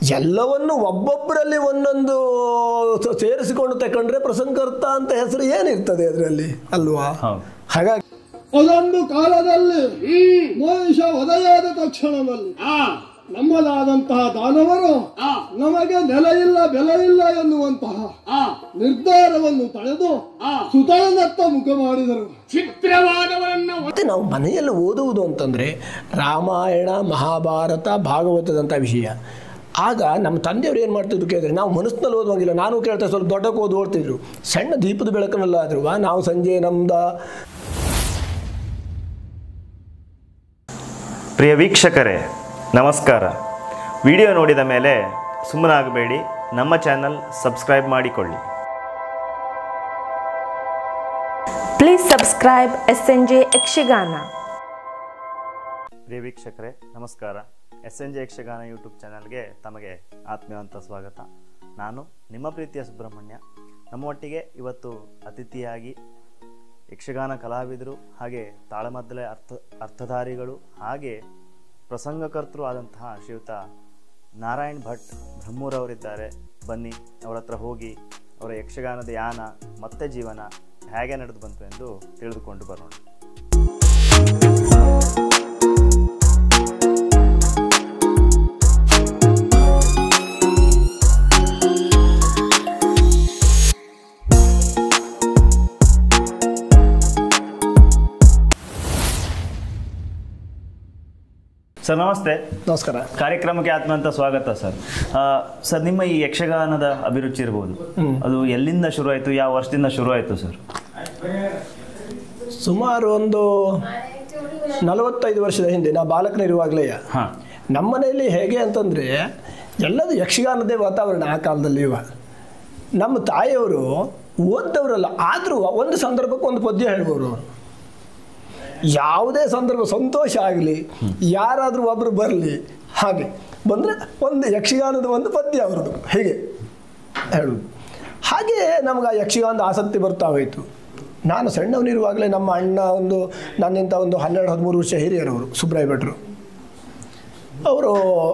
ಎಲ್ಲವನ್ನು ಒಬ್ಬೊಬ್ಬರಲ್ಲಿ ಒಂದೊಂದು ಸ- ಸೇರಿಸಿಕೊಂಡು ತಕೊಂಡ್ರೆ ಪ್ರಸಂಗರ್ತ ಅಂತ ಹೆಸರು ಏನಿರ್ತದೆ ಅದರಲ್ಲಿ ಅಲ್ವಾ ಹೌದು ಹಾಗಾಗಿ ಅದೊಂದು ಕಾಲದಲ್ಲಿ ಮನುಷ್ಯ ವಧೆಯಾದ ತಕ್ಷಣದಲ್ಲಿ ನಮ್ಮದಾದಂತಹ ದಾನವರು ನಮಗೆ ನೆಲೆ ಇಲ್ಲ ಬೆಲೆ ಇಲ್ಲ ಎನ್ನುವಂತಹ ನಿರ್ಧಾರವನ್ನು ತಳೆದು ಸುತಳನತ್ತ ಮುಖ ಮಾಡಿದರು ಚಿತ್ರವಾದವರನ್ನ ಮತ್ತೆ ನಾವು ಮನೆಯಲ್ಲಿ ಓದುವುದು ಅಂತಂದರೆ ರಾಮಾಯಣ ಮಹಾಭಾರತ ಭಾಗವತದಂಥ ವಿಷಯ ಆಗ ನಮ್ಮ ತಂದೆಯವರು ಏನು ಮಾಡ್ತಿದ್ರು ಕೇಳಿದ್ರೆ ನಾವು ಮನಸ್ಸಿನಲ್ಲಿ ಓದುವಂಗಿಲ್ಲ ನಾನು ಕೇಳ್ತಾ ಸ್ವಲ್ಪ ದೊಡ್ಡಕ್ಕೆ ಓದಿ ಓಡ್ತಿದ್ರು ಸಣ್ಣ ದೀಪದ ಬೆಳಕನ್ನೆಲ್ಲ ಆದ್ರೂ ನಾವು ಸಂಜೆ ನಮ್ದ ಪ್ರಿಯ ವೀಕ್ಷಕರೇ ನಮಸ್ಕಾರ ವಿಡಿಯೋ ನೋಡಿದ ಮೇಲೆ ಸುಮ್ಮನಾಗಬೇಡಿ ನಮ್ಮ ಚಾನಲ್ ಸಬ್ಸ್ಕ್ರೈಬ್ ಮಾಡಿಕೊಳ್ಳಿ Please subscribe SNJ Ekshigana. ಪ್ರಿಯ ವೀಕ್ಷಕರೇ ನಮಸ್ಕಾರ S N J Yakshagana YouTube ಚಾನಲ್ಗೆ ತಮಗೆ ಆತ್ಮೀಯವಂತ ಸ್ವಾಗತ ನಾನು ನಿಮ್ಮ ಪ್ರೀತಿಯ ಸುಬ್ರಹ್ಮಣ್ಯ ನಮ್ಮೊಟ್ಟಿಗೆ ಇವತ್ತು ಅತಿಥಿಯಾಗಿ ಯಕ್ಷಗಾನ ಕಲಾವಿದರು ಹಾಗೆ ತಾಳಮದ್ದಲೆ ಅರ್ಥ ಅರ್ಥಧಾರಿಗಳು ಹಾಗೆ ಪ್ರಸಂಗಕರ್ತರು ಆದಂತಹ ಶ್ರೀಯುತ ನಾರಾಯಣ್ ಭಟ್ ಬ್ರಹ್ಮೂರವರಿದ್ದಾರೆ ಬನ್ನಿ ಅವರ ಹತ್ರ ಹೋಗಿ ಅವರ ಯಕ್ಷಗಾನದ ಯಾನ ಮತ್ತೆ ಜೀವನ ಹೇಗೆ ನಡೆದು ಬಂತು ಎಂದು ತಿಳಿದುಕೊಂಡು ಬರೋಣ ಸರ್ ನಮಸ್ತೆ ನಮಸ್ಕಾರ ಕಾರ್ಯಕ್ರಮಕ್ಕೆ ಆತ್ಮಂತ ಸ್ವಾಗತ ಸರ್ ಆ, ಸರ್ ನಿಮ್ಮ ಈ ಯಕ್ಷಗಾನದ ಅಭಿರುಚಿ ಇರ್ಬೋದು ಅದು ಎಲ್ಲಿಂದ ಶುರು ಆಯಿತು ಯಾವ ವರ್ಷದಿಂದ ಶುರು ಆಯಿತು ಸರ್ ಸುಮಾರು ಒಂದು ನಲವತ್ತೈದು ವರ್ಷದ ಹಿಂದೆ ನಾ ಬಾಲಕನಿರುವಾಗಲೇ ಹಾಂ ನಮ್ಮ ಮನೆಯಲ್ಲಿ ಹೇಗೆ ಅಂತಂದರೆ ಎಲ್ಲದು ಯಕ್ಷಗಾನದೇ ವಾತಾವರಣ ಆ ಕಾಲದಲ್ಲಿ ಇವ ನಮ್ಮ ತಾಯಿಯವರು ಓದ್ದವರಲ್ಲ ಆದರೂ ಒಂದು ಸಂದರ್ಭಕ್ಕೆ ಒಂದು ಪದ್ಯ ಹೇಳ್ಬೋದು ಅವರು ಯಾವುದೇ ಸಂದರ್ಭ ಸಂತೋಷ ಆಗಲಿ ಯಾರಾದರೂ ಒಬ್ಬರು ಬರಲಿ ಹಾಗೆ ಬಂದರೆ ಒಂದು ಯಕ್ಷಗಾನದ ಒಂದು ಪದ್ಯ ಅವ್ರದ್ದು ಹೀಗೆ ಹೇಳೋದು ಹಾಗೆ ನಮ್ಗೆ ಆ ಯಕ್ಷಗಾನದ ಆಸಕ್ತಿ ಬರ್ತಾ ಹೋಯಿತು ನಾನು ಸಣ್ಣವನಿರುವಾಗಲೇ ನಮ್ಮ ಅಣ್ಣ ಒಂದು ನನ್ನಿಂತ ಒಂದು ಹನ್ನೆರಡು ಹದಿಮೂರು ವರ್ಷ ಹಿರಿಯರವರು ಸುಬ್ರಾಯ ಭಟ್ರು ಅವರು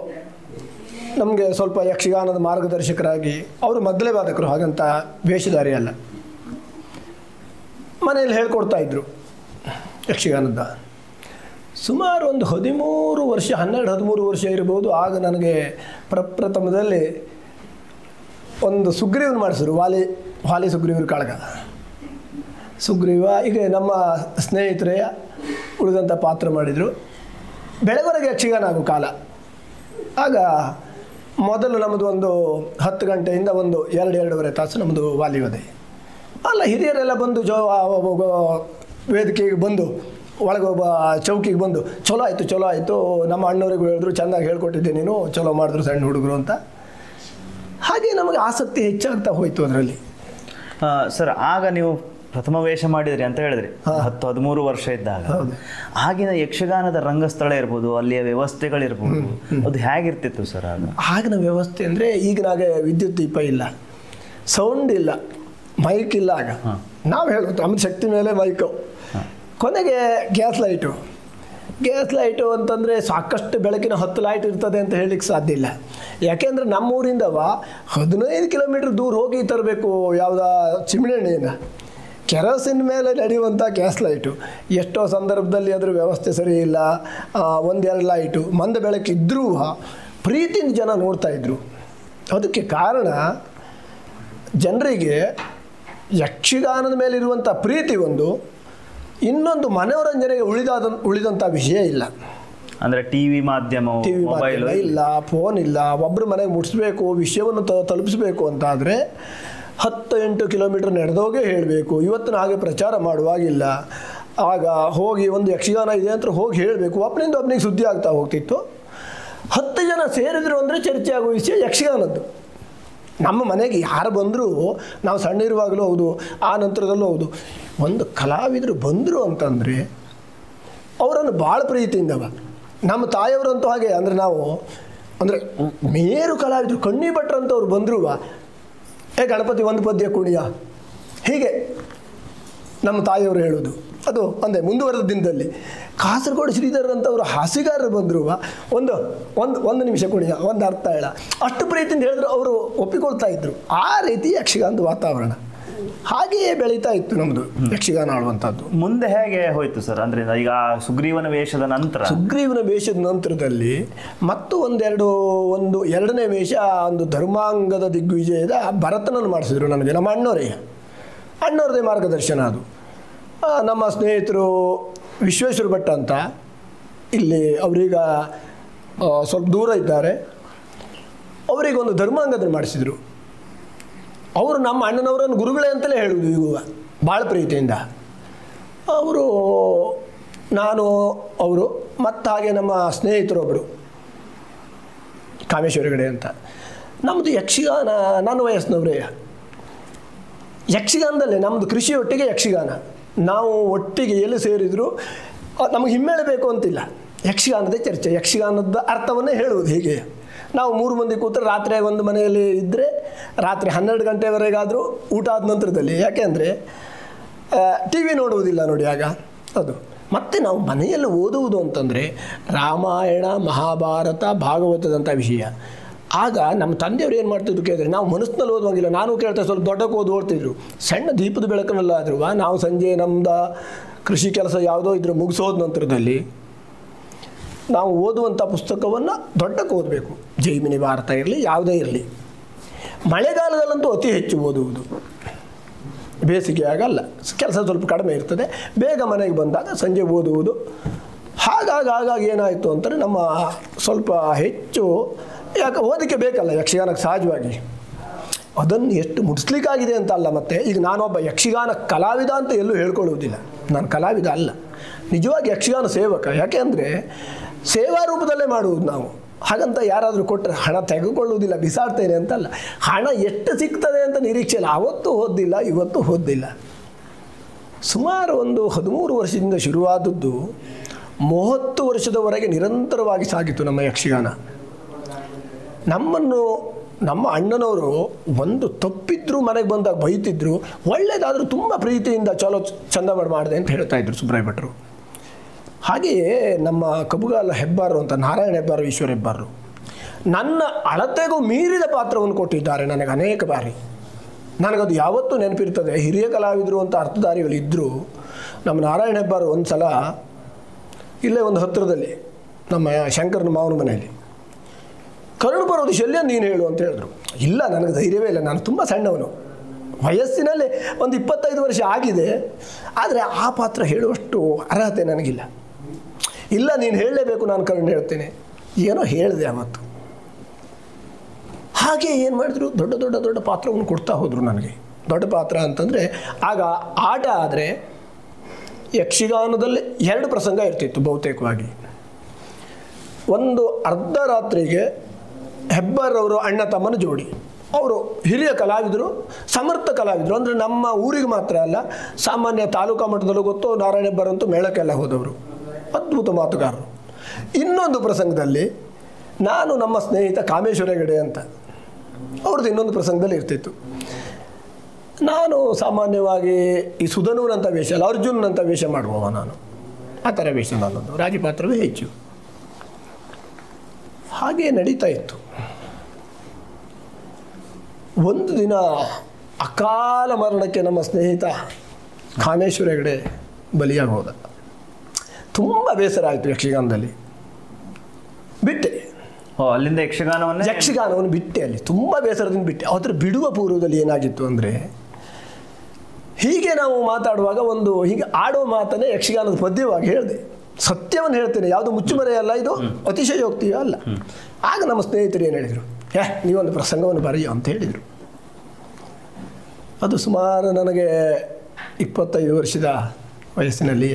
ನಮಗೆ ಸ್ವಲ್ಪ ಯಕ್ಷಗಾನದ ಮಾರ್ಗದರ್ಶಕರಾಗಿ ಅವರು ಮೊದಲೇ ವಾದಕರು ಹಾಗಂತ ವೇಷಧಾರಿ ಅಲ್ಲ ಮನೆಯಲ್ಲಿ ಹೇಳ್ಕೊಡ್ತಾ ಇದ್ರು ಯಕ್ಷಗಾನದ ಸುಮಾರು ಒಂದು ಹದಿಮೂರು ವರ್ಷ ಹನ್ನೆರಡು ಹದಿಮೂರು ವರ್ಷ ಇರ್ಬೋದು ಆಗ ನನಗೆ ಪ್ರಪ್ರಥಮದಲ್ಲಿ ಒಂದು ಸುಗ್ರೀವನ್ ಮಾಡಿಸಿದ್ರು ವಾಲಿ ವಾಲಿ ಸುಗ್ರೀವ್ರ ಕಾಳಗ ಸುಗ್ರೀವ ಈಗ ನಮ್ಮ ಸ್ನೇಹಿತರೇ ಉಳಿದಂಥ ಪಾತ್ರ ಮಾಡಿದರು ಬೆಳವರೆಗೆ ಯಕ್ಷಗಾನ ಆಗೋ ಕಾಲ ಆಗ ಮೊದಲು ನಮ್ಮದು ಒಂದು ಹತ್ತು ಗಂಟೆಯಿಂದ ಒಂದು ಎರಡು ಎರಡೂವರೆ ತಾಸು ನಮ್ಮದು ವಾಲಿವದೆ ಅಲ್ಲ ಹಿರಿಯರೆಲ್ಲ ಬಂದು ಜೋ ಆ- ಒಬ್ಬ- ಒಬ್ಬ ವೇದಿಕೆಗೆ ಬಂದು ಒಳಗೆ ಒಬ್ಬ ಚೌಕಿಗೆ ಬಂದು ಚಲೋ ಆಯಿತು ಚಲೋ ಆಯಿತು ನಮ್ಮ ಅಣ್ಣವರಿಗೂ ಹೇಳಿದ್ರು ಚೆಂದಾಗಿ ಹೇಳ್ಕೊಟ್ಟಿದ್ದೆ ನೀನು ಚಲೋ ಮಾಡಿದ್ರು ಸಣ್ಣ ಹುಡುಗರು ಅಂತ ಹಾಗೆ ನಮಗೆ ಆಸಕ್ತಿ ಹೆಚ್ಚಾಗ್ತಾ ಹೋಯಿತು ಅದರಲ್ಲಿ ಆ, ಸರ್ ಆಗ ನೀವು ಪ್ರಥಮ ವೇಷ ಮಾಡಿದ್ರಿ ಅಂತ ಹೇಳಿದ್ರಿ ಹತ್ತು ಹದಿಮೂರು ವರ್ಷ ಇದ್ದಾಗ ಆಗಿನ ಯಕ್ಷಗಾನದ ರಂಗಸ್ಥಳ ಇರ್ಬೋದು ಅಲ್ಲಿಯ ವ್ಯವಸ್ಥೆಗಳಿರ್ಬೋದು ಅದು ಹೇಗಿರ್ತಿತ್ತು ಸರ್ ಆಗ ಆಗಿನ ವ್ಯವಸ್ಥೆ ಅಂದರೆ ಈಗಿನಾಗೆ ವಿದ್ಯುತ್ ದೀಪ ಇಲ್ಲ ಸೌಂಡ್ ಇಲ್ಲ ಮೈಕ್ ಇಲ್ಲ ಆಗ ನಾವು ಹೇಳೋದು ನಮ್ಮ ಶಕ್ತಿ ಮೇಲೆ ಮೈಕು ಕೊನೆಗೆ ಗ್ಯಾಸ್ ಲೈಟು ಗ್ಯಾಸ್ ಲೈಟು ಅಂತಂದರೆ ಸಾಕಷ್ಟು ಬೆಳಕಿನ ಹತ್ತು ಲೈಟ್ ಇರ್ತದೆ ಅಂತ ಹೇಳಲಿಕ್ಕೆ ಸಾಧ್ಯ ಇಲ್ಲ ಯಾಕೆಂದರೆ ನಮ್ಮೂರಿಂದವ ಹದಿನೈದು ಕಿಲೋಮೀಟ್ರ್ ದೂರ ಹೋಗಿ ತರಬೇಕು ಯಾವುದ ಚಿಮಣೆಣ್ಣೆಯನ್ನು ಕೆರೋಸಿನ್ ಮೇಲೆ ನಡೆಯುವಂಥ ಗ್ಯಾಸ್ ಲೈಟು ಎಷ್ಟೋ ಸಂದರ್ಭದಲ್ಲಿ ಅದರ ವ್ಯವಸ್ಥೆ ಸರಿ ಇಲ್ಲ ಆ, ಒಂದೆರಡು ಲೈಟು ಮಂದ ಬೆಳಕಿದ್ರೂ ಪ್ರೀತಿಯಿಂದ ಜನ ನೋಡ್ತಾ ಇದ್ರು ಅದಕ್ಕೆ ಕಾರಣ ಜನರಿಗೆ ಯಕ್ಷಗಾನದ ಮೇಲಿರುವಂಥ ಪ್ರೀತಿ ಒಂದು ಇನ್ನೊಂದು ಮನೋರಂಜನೆಗೆ ಉಳಿದಾದ ಉಳಿದಂಥ ವಿಷಯ ಇಲ್ಲ ಅಂದ್ರೆ ಟಿವಿ ಮಾಧ್ಯಮ ಟಿ ವಿ ಮೊಬೈಲ್ ಇಲ್ಲ ಫೋನ್ ಇಲ್ಲ ಒಬ್ಬರು ಮನೆಗೆ ಮುಟ್ಟಿಸ್ಬೇಕು ವಿಷಯವನ್ನು ತ ತಲುಪಿಸ್ಬೇಕು ಅಂತಾದರೆ ಹತ್ತು ಎಂಟು ಕಿಲೋಮೀಟರ್ ನಡೆದೋಗೇ ಹೇಳಬೇಕು ಇವತ್ತಿನ ಹಾಗೆ ಪ್ರಚಾರ ಮಾಡುವಾಗಿಲ್ಲ ಆಗ ಹೋಗಿ ಒಂದು ಯಕ್ಷಗಾನ ಇದೆ ಅಂತ ಹೋಗಿ ಹೇಳಬೇಕು ಒಬ್ಬನಿಂದ ಒಬ್ಬನಿಗೆ ಸುದ್ದಿ ಆಗ್ತಾ ಹೋಗ್ತಿತ್ತು ಹತ್ತು ಜನ ಸೇರಿದ್ರು ಅಂದರೆ ಚರ್ಚೆ ಆಗೋ ವಿಷಯ ಯಕ್ಷಗಾನದ್ದು ನಮ್ಮ ಮನೆಗೆ ಯಾರು ಬಂದರೂ ನಾವು ಸಣ್ಣ ಇರುವಾಗಲೂ ಹೌದು ಆ ನಂತರದಲ್ಲೂ ಹೌದು ಒಂದು ಕಲಾವಿದರು ಬಂದರು ಅಂತಂದರೆ ಅವರನ್ನು ಭಾಳ ಪ್ರೀತಿಯಿಂದವ ನಮ್ಮ ತಾಯಿಯವರಂತೂ ಹಾಗೆ ಅಂದರೆ ನಾವು ಅಂದರೆ ಮೇರು ಕಲಾವಿದರು ಕಣ್ಣಿ ಭಟ್ರಂತವ್ರು ಬಂದರೂ ಏ ಗಣಪತಿ ಒಂದು ಪದ್ಯ ಕುಣಿಯ ಹೀಗೆ ನಮ್ಮ ತಾಯಿಯವರು ಹೇಳೋದು ಅದು ಒಂದೇ ಮುಂದುವರೆದ ದಿನದಲ್ಲಿ ಕಾಸರಗೋಡು ಶ್ರೀಧರ್ ಅಂತವರು ಹಾಸ್ಯಗಾರರು ಬಂದರು ಒಂದು ಒಂದು ಒಂದು ನಿಮಿಷ ಕೊಡಿ ಒಂದು ಅರ್ಥ ಹೇಳ ಅಷ್ಟು ಪ್ರೀತಿಯಿಂದ ಹೇಳಿದ್ರು ಅವರು ಒಪ್ಪಿಕೊಳ್ತಾ ಇದ್ರು ಆ ರೀತಿ ಯಕ್ಷಗಾನದ ವಾತಾವರಣ ಹಾಗೆಯೇ ಬೆಳೀತಾ ಇತ್ತು ನಮ್ಮದು ಯಕ್ಷಗಾನ ಆಡುವಂಥದ್ದು ಮುಂದೆ ಹೇಗೆ ಹೋಯ್ತು ಸರ್ ಅಂದ್ರೆ ಈಗ ಸುಗ್ರೀವನ ವೇಷದ ನಂತರ ಸುಗ್ರೀವನ ವೇಷದ ನಂತರದಲ್ಲಿ ಮತ್ತು ಒಂದೆರಡು ಒಂದು ಎರಡನೇ ವೇಷ ಒಂದು ಧರ್ಮಾಂಗದ ದಿಗ್ವಿಜಯದ ಭರತನನ್ನು ಮಾಡಿಸಿದ್ರು ನನಗೆ ನಮ್ಮ ಅಣ್ಣವರೇ ಅಣ್ಣವ್ರದೇ ಮಾರ್ಗದರ್ಶನ ಅದು ಆ, ನಮ್ಮ ಸ್ನೇಹಿತರು ವಿಶ್ವೇಶ್ವರ ಭಟ್ ಅಂತ ಇಲ್ಲಿ ಅವರೀಗ ಆ, ಸ್ವಲ್ಪ ದೂರ ಇದ್ದಾರೆ ಅವರಿಗೊಂದು ಧರ್ಮಾಂಗದನ್ನು ಮಾಡಿಸಿದರು ಅವರು ನಮ್ಮ ಅಣ್ಣನವರನ್ನು ಗುರುಗಳೇ ಅಂತಲೇ ಹೇಳುವುದು ಈಗ ಭಾಳ ಪ್ರೀತಿಯಿಂದ ಅವರು ನಾನು ಅವರು ಮತ್ತು ಹಾಗೆ ನಮ್ಮ ಸ್ನೇಹಿತರೊಬ್ಬರು ಕಾಮೇಶ್ವರಗಡೆ ಅಂತ ನಮ್ಮದು ಯಕ್ಷಗಾನ ನನ್ನ ವಯಸ್ಸಿನವರೇ ಯಕ್ಷಗಾನದಲ್ಲೇ ನಮ್ಮದು ಕೃಷಿ ಒಟ್ಟಿಗೆ ಯಕ್ಷಗಾನ ನಾವು ಒಟ್ಟಿಗೆ ಎಲ್ಲಿ ಸೇರಿದರೂ ನಮಗೆ ಹಿಮ್ಮೇಳಬೇಕು ಅಂತಿಲ್ಲ ಯಕ್ಷಗಾನದ ಚರ್ಚೆ ಯಕ್ಷಗಾನದ ಅರ್ಥವನ್ನೇ ಹೇಳುವುದು ಹೀಗೆ ನಾವು ಮೂರು ಮಂದಿ ಕೂತ್ರೆ ರಾತ್ರಿ ಒಂದು ಮನೆಯಲ್ಲಿ ಇದ್ದರೆ ರಾತ್ರಿ ಹನ್ನೆರಡು ಗಂಟೆವರೆಗಾದರೂ ಊಟ ಆದ ನಂತರದಲ್ಲಿ ಯಾಕೆಂದರೆ ಟಿ ವಿ ನೋಡುವುದಿಲ್ಲ ನೋಡಿ ಆಗ ಅದು ಮತ್ತು ನಾವು ಮನೆಯಲ್ಲಿ ಓದುವುದು ಅಂತಂದರೆ ರಾಮಾಯಣ ಮಹಾಭಾರತ ಭಾಗವತದಂಥ ವಿಷಯ ಆಗ ನಮ್ಮ ತಂದೆಯವರು ಏನು ಮಾಡ್ತಿದ್ರು ಕೇಳಿದ್ರೆ ನಾವು ಮನಸ್ಸಿನಲ್ಲಿ ಓದುವಂಗಿಲ್ಲ ನಾನು ಕೇಳ್ತಾ ಸ್ವಲ್ಪ ದೊಡ್ಡಕ್ಕೆ ಓದಿ ಓಡ್ತಿದ್ರು ಸಣ್ಣ ದೀಪದ ಬೆಳಕನಲ್ಲಾದರೂ ನಾವು ಸಂಜೆ ನಮ್ದು ಕೃಷಿ ಕೆಲಸ ಯಾವುದೋ ಇದ್ರೆ ಮುಗಿಸೋದ ನಂತರದಲ್ಲಿ ನಾವು ಓದುವಂಥ ಪುಸ್ತಕವನ್ನು ದೊಡ್ಡಕ್ಕೆ ಓದಬೇಕು ಜೈಮಿನಿ ಭಾರತ ಇರಲಿ ಯಾವುದೇ ಇರಲಿ ಮಳೆಗಾಲದಲ್ಲಂತೂ ಅತಿ ಹೆಚ್ಚು ಓದುವುದು ಬೇಸಿಗೆ ಆಗಲ್ಲ ಕೆಲಸ ಸ್ವಲ್ಪ ಕಡಿಮೆ ಇರ್ತದೆ ಬೇಗ ಮನೆಗೆ ಬಂದಾಗ ಸಂಜೆ ಓದುವುದು ಹಾಗಾಗಿ ಹಾಗಾಗಿ ಏನಾಯಿತು ಅಂತಾರೆ ನಮ್ಮ ಸ್ವಲ್ಪ ಹೆಚ್ಚು ಯಾಕೆ ಓದಕ್ಕೆ ಬೇಕಲ್ಲ ಯಕ್ಷಗಾನಕ್ಕೆ ಸಹಜವಾಗಿ ಅದನ್ನು ಎಷ್ಟು ಮುಡಿಸ್ಲಿಕ್ಕಾಗಿದೆ ಅಂತ ಅಲ್ಲ ಮತ್ತೆ ಈಗ ನಾನೊಬ್ಬ ಯಕ್ಷಗಾನ ಕಲಾವಿದ ಅಂತ ಎಲ್ಲೂ ಹೇಳ್ಕೊಳ್ಳುವುದಿಲ್ಲ ನಾನು ಕಲಾವಿದ ಅಲ್ಲ ನಿಜವಾಗಿ ಯಕ್ಷಗಾನ ಸೇವಕ ಯಾಕೆ ಅಂದರೆ ಸೇವಾ ರೂಪದಲ್ಲೇ ಮಾಡುವುದು ನಾವು ಹಾಗಂತ ಯಾರಾದರೂ ಕೊಟ್ಟರೆ ಹಣ ತೆಗೆದುಕೊಳ್ಳುವುದಿಲ್ಲ ಬಿಸಾಡ್ತೇನೆ ಅಂತಲ್ಲ ಹಣ ಎಷ್ಟು ಸಿಗ್ತದೆ ಅಂತ ನಿರೀಕ್ಷೆ ಇಲ್ಲ ಅವತ್ತು ಓದಿಲ್ಲ ಇವತ್ತು ಓದಿಲ್ಲ ಸುಮಾರು ಒಂದು ಹದಿಮೂರು ವರ್ಷದಿಂದ ಶುರುವಾದದ್ದು ಮೂವತ್ತು ವರ್ಷದವರೆಗೆ ನಿರಂತರವಾಗಿ ಸಾಗಿತು ನಮ್ಮ ಯಕ್ಷಗಾನ ನಮ್ಮನ್ನು ನಮ್ಮ ಅಣ್ಣನವರು ಒಂದು ತಪ್ಪಿದ್ರು ಮನೆಗೆ ಬಂದಾಗ ಬೈತಿದ್ರು ಒಳ್ಳೇದಾದರೂ ತುಂಬ ಪ್ರೀತಿಯಿಂದ ಚಲೋ ಚಂದ ಮಾಡಿ ಮಾಡಿದೆ ಅಂತ ಹೇಳ್ತಾ ಇದ್ರು ಸುಬ್ರಾಯ ಭಟ್ರು ಹಾಗೆಯೇ ನಮ್ಮ ಕಬುಗಾಲ ಹೆಬ್ಬಾರರು ಅಂತ ನಾರಾಯಣ ಹೆಬ್ಬಾರು ಈಶ್ವರ ಹೆಬ್ಬಾರರು ನನ್ನ ಅಳತೆಗೂ ಮೀರಿದ ಪಾತ್ರವನ್ನು ಕೊಟ್ಟಿದ್ದಾರೆ ನನಗೆ ಅನೇಕ ಬಾರಿ ನನಗದು ಯಾವತ್ತೂ ನೆನಪಿರ್ತದೆ ಹಿರಿಯ ಕಲಾವಿದರು ಅಂತ ಅರ್ಥಧಾರಿಗಳಿದ್ದರು ನಮ್ಮ ನಾರಾಯಣ ಹೆಬ್ಬಾರು ಒಂದು ಸಲ ಇಲ್ಲೇ ಒಂದು ಹತ್ತಿರದಲ್ಲಿ ನಮ್ಮ ಶಂಕರನ ಮಾವನ ಮನೆಯಲ್ಲಿ ಕರುಣು ಬರೋದು ಶಲ್ಯ ನೀನು ಹೇಳು ಅಂತ ಹೇಳಿದ್ರು ಇಲ್ಲ ನನಗೆ ಧೈರ್ಯವೇ ಇಲ್ಲ ನಾನು ತುಂಬ ಸಣ್ಣವನು ವಯಸ್ಸಿನಲ್ಲಿ ಒಂದು ಇಪ್ಪತ್ತೈದು ವರ್ಷ ಆಗಿದೆ ಆದರೆ ಆ ಪಾತ್ರ ಹೇಳುವಷ್ಟು ಅರ್ಹತೆ ನನಗಿಲ್ಲ ಇಲ್ಲ ನೀನು ಹೇಳಲೇಬೇಕು ನಾನು ಕರುಣ್ ಹೇಳ್ತೇನೆ ಏನೋ ಹೇಳಿದೆ ಅವತ್ತು ಹಾಗೆ ಏನು ಮಾಡಿದ್ರು ದೊಡ್ಡ ದೊಡ್ಡ ದೊಡ್ಡ ಪಾತ್ರವನ್ನು ಕೊಡ್ತಾ ಹೋದರು ನನಗೆ ದೊಡ್ಡ ಪಾತ್ರ ಅಂತಂದರೆ ಆಗ ಆಟ ಆದರೆ ಯಕ್ಷಗಾನದಲ್ಲಿ ಎರಡು ಪ್ರಸಂಗ ಇರ್ತಿತ್ತು ಬಹುತೇಕವಾಗಿ ಒಂದು ಅರ್ಧ ರಾತ್ರಿಗೆ ಹೆಬ್ಬಾರವರು ಅಣ್ಣ ತಮ್ಮನ ಜೋಡಿ ಅವರು ಹಿರಿಯ ಕಲಾವಿದರು ಸಮರ್ಥ ಕಲಾವಿದರು ಅಂದರೆ ನಮ್ಮ ಊರಿಗೆ ಮಾತ್ರ ಅಲ್ಲ ಸಾಮಾನ್ಯ ತಾಲೂಕಾ ಮಟ್ಟದಲ್ಲೂ ಗೊತ್ತು ನಾರಾಯಣ ಹೆಬ್ಬಾರಂತೂ ಮೇಳಕ್ಕೆಲ್ಲ ಹೋದವರು ಅದ್ಭುತ ಮಾತುಗಾರರು ಇನ್ನೊಂದು ಪ್ರಸಂಗದಲ್ಲಿ ನಾನು ನಮ್ಮ ಸ್ನೇಹಿತ ಕಾಮೇಶ್ವರ ಹೆಗಡೆ ಅಂತ ಅವ್ರದ್ದು ಇನ್ನೊಂದು ಪ್ರಸಂಗದಲ್ಲಿ ಇರ್ತಿತ್ತು ನಾನು ಸಾಮಾನ್ಯವಾಗಿ ಈ ಸುಧನೂರಂಥ ವೇಷ ಅಲ್ಲ ಅರ್ಜುನಂಥ ವೇಷ ಮಾಡುವವ ನಾನು ಆ ಥರ ವೇಷ ನನ್ನದು ರಾಜಪಾತ್ರವೇ ಹೆಚ್ಚು ಹಾಗೆ ನಡೀತಾ ಇತ್ತು ಒಂದು ದಿನ ಅಕಾಲ ಮರಣಕ್ಕೆ ನಮ್ಮ ಸ್ನೇಹಿತ ಕಾಮೇಶ್ವರ ಹೆಗಡೆ ಬಲಿಯಾಗಿ ಹೋದ ತುಂಬ ಬೇಸರ ಆಯಿತು ಯಕ್ಷಗಾನದಲ್ಲಿ ಬಿಟ್ಟೆ ಓ ಅಲ್ಲಿಂದ ಯಕ್ಷಗಾನವನ್ನೇ ಯಕ್ಷಗಾನವನ್ನು ಬಿಟ್ಟೆ ಅಲ್ಲಿ ತುಂಬ ಬೇಸರದಿಂದ ಬಿಟ್ಟೆ ಅವತ್ರ ಬಿಡುವ ಪೂರ್ವದಲ್ಲಿ ಏನಾಗಿತ್ತು ಅಂದರೆ ಹೀಗೆ ನಾವು ಮಾತಾಡುವಾಗ ಒಂದು ಹೀಗೆ ಆಡೋ ಮಾತನ್ನೇ ಯಕ್ಷಗಾನದ ಪದ್ಯವಾಗಿ ಹೇಳಿದೆ ಸತ್ಯವನ್ನು ಹೇಳ್ತೇನೆ ಯಾವುದು ಮುಚ್ಚುಮರೆ ಅಲ್ಲ ಇದು ಅತಿಶಯೋಕ್ತಿಯೂ ಅಲ್ಲ ಆಗ ನಮ್ಮ ಸ್ನೇಹಿತರು ಏನು ಹೇಳಿದರು ಏ ನೀವೊಂದು ಪ್ರಸಂಗವನ್ನು ಬರೆಯೋ ಅಂತ ಹೇಳಿದರು ಅದು ಸುಮಾರು ನನಗೆ ಇಪ್ಪತ್ತೈದು ವರ್ಷದ ವಯಸ್ಸಿನಲ್ಲಿಯೇ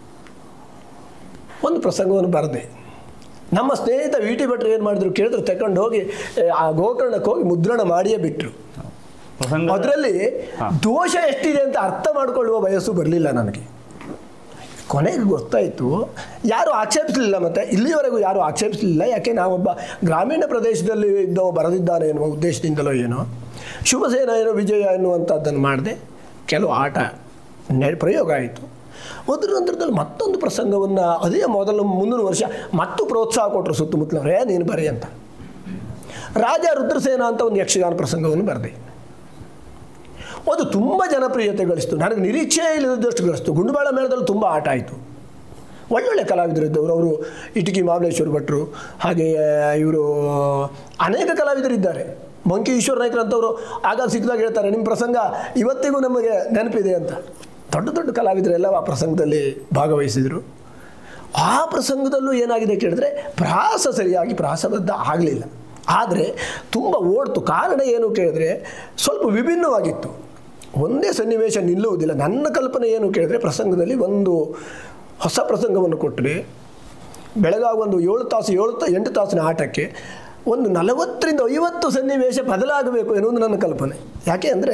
ಒಂದು ಪ್ರಸಂಗವನ್ನು ಬರೆದೆ ನಮ್ಮ ಸ್ನೇಹಿತ ವಿ ಟಿ ಭಟ್ರು ಏನು ಮಾಡಿದ್ರು ಕೇಳಿದ್ರು ತಗೊಂಡು ಹೋಗಿ ಏ, ಆ ಗೋಕರ್ಣಕ್ಕೆ ಹೋಗಿ ಮುದ್ರಣ ಮಾಡಿಯೇ ಬಿಟ್ಟರು ಪ್ರಸಂಗ ಅದರಲ್ಲಿ ದೋಷ ಎಷ್ಟಿದೆ ಅಂತ ಅರ್ಥ ಮಾಡಿಕೊಳ್ಳುವ ವಯಸ್ಸು ಬರಲಿಲ್ಲ ನನಗೆ ಕೊನೆಗೆ ಗೊತ್ತಾಯಿತು ಯಾರು ಆಕ್ಷೇಪಿಸಲಿಲ್ಲ ಮತ್ತು ಇಲ್ಲಿಯವರೆಗೂ ಯಾರು ಆಕ್ಷೇಪಿಸಲಿಲ್ಲ ಯಾಕೆ ನಾವೊಬ್ಬ ಗ್ರಾಮೀಣ ಪ್ರದೇಶದಲ್ಲಿ ಇದ್ದವ ಬರೆದಿದ್ದಾನೆ ಎನ್ನುವ ಉದ್ದೇಶದಿಂದಲೋ ಏನೋ ಶುಭಸೇನ ಏನೋ ವಿಜಯ ಎನ್ನುವಂಥದ್ದನ್ನು ಮಾಡಿದೆ ಕೆಲವು ಆಟ ನೆ ಪ್ರಯೋಗ ಆಯಿತು ಅದರ ನಂತರದಲ್ಲಿ ಮತ್ತೊಂದು ಪ್ರಸಂಗವನ್ನು ಅದೇ ಮೊದಲು ಮುಂದಿನ ವರ್ಷ ಮತ್ತು ಪ್ರೋತ್ಸಾಹ ಕೊಟ್ಟರು ಸುತ್ತಮುತ್ತಲವರೇ ನೀನು ಬರಿ ಅಂತ ರಾಜ ರುದ್ರಸೇನ ಅಂತ ಒಂದು ಯಕ್ಷಗಾನ ಪ್ರಸಂಗವನ್ನು ಬರೆದೆ ಅದು ತುಂಬ ಜನಪ್ರಿಯತೆ ಗಳಿಸ್ತು ನನಗೆ ನಿರೀಕ್ಷೆ ಇಲ್ಲದಷ್ಟು ಗಳಿಸ್ತು ಗುಂಡುಬಾಳ ಮೇಳದಲ್ಲಿ ತುಂಬ ಆಟ ಆಯಿತು ಒಳ್ಳೊಳ್ಳೆ ಕಲಾವಿದರಿದ್ದವರು ಅವರು ಇಟಕಿ ಮಹಾಬಲೇಶ್ವರ ಭಟ್ರು ಹಾಗೆ ಇವರು ಅನೇಕ ಕಲಾವಿದರಿದ್ದಾರೆ ಮಂಕಿ ಈಶ್ವರ ನಾಯ್ಕರ್ ಅಂತವರು ಆಗ ಸಿಕ್ಕಿದಾಗ ಹೇಳ್ತಾರೆ ನಿಮ್ಮ ಪ್ರಸಂಗ ಇವತ್ತಿಗೂ ನಮಗೆ ನೆನಪಿದೆ ಅಂತ ದೊಡ್ಡ ದೊಡ್ಡ ಕಲಾವಿದರೆಲ್ಲ ಆ ಪ್ರಸಂಗದಲ್ಲಿ ಭಾಗವಹಿಸಿದರು ಆ ಪ್ರಸಂಗದಲ್ಲೂ ಏನಾಗಿದೆ ಕೇಳಿದ್ರೆ ಪ್ರಾಸ ಸರಿಯಾಗಿ ಪ್ರಾಸಬದ್ಧ ಆಗಲಿಲ್ಲ ಆದರೆ ತುಂಬ ಓಡ್ತು ಕಾರಣ ಏನು ಕೇಳಿದ್ರೆ ಸ್ವಲ್ಪ ವಿಭಿನ್ನವಾಗಿತ್ತು ಒಂದೇ ಸನ್ನಿವೇಶ ನಿಲ್ಲುವುದಿಲ್ಲ ನನ್ನ ಕಲ್ಪನೆ ಏನು ಕೇಳಿದ್ರೆ ಪ್ರಸಂಗದಲ್ಲಿ ಒಂದು ಹೊಸ ಪ್ರಸಂಗವನ್ನು ಕೊಟ್ಟರೆ ಬೆಳಗಾಗ ಒಂದು ಏಳು ತಾಸು ಏಳು ತ ಎಂಟು ತಾಸಿನ ಆಟಕ್ಕೆ ಒಂದು ನಲವತ್ತರಿಂದ ಐವತ್ತು ಸನ್ನಿವೇಶ ಬದಲಾಗಬೇಕು ಎನ್ನುವುದು ನನ್ನ ಕಲ್ಪನೆ ಯಾಕೆ ಅಂದರೆ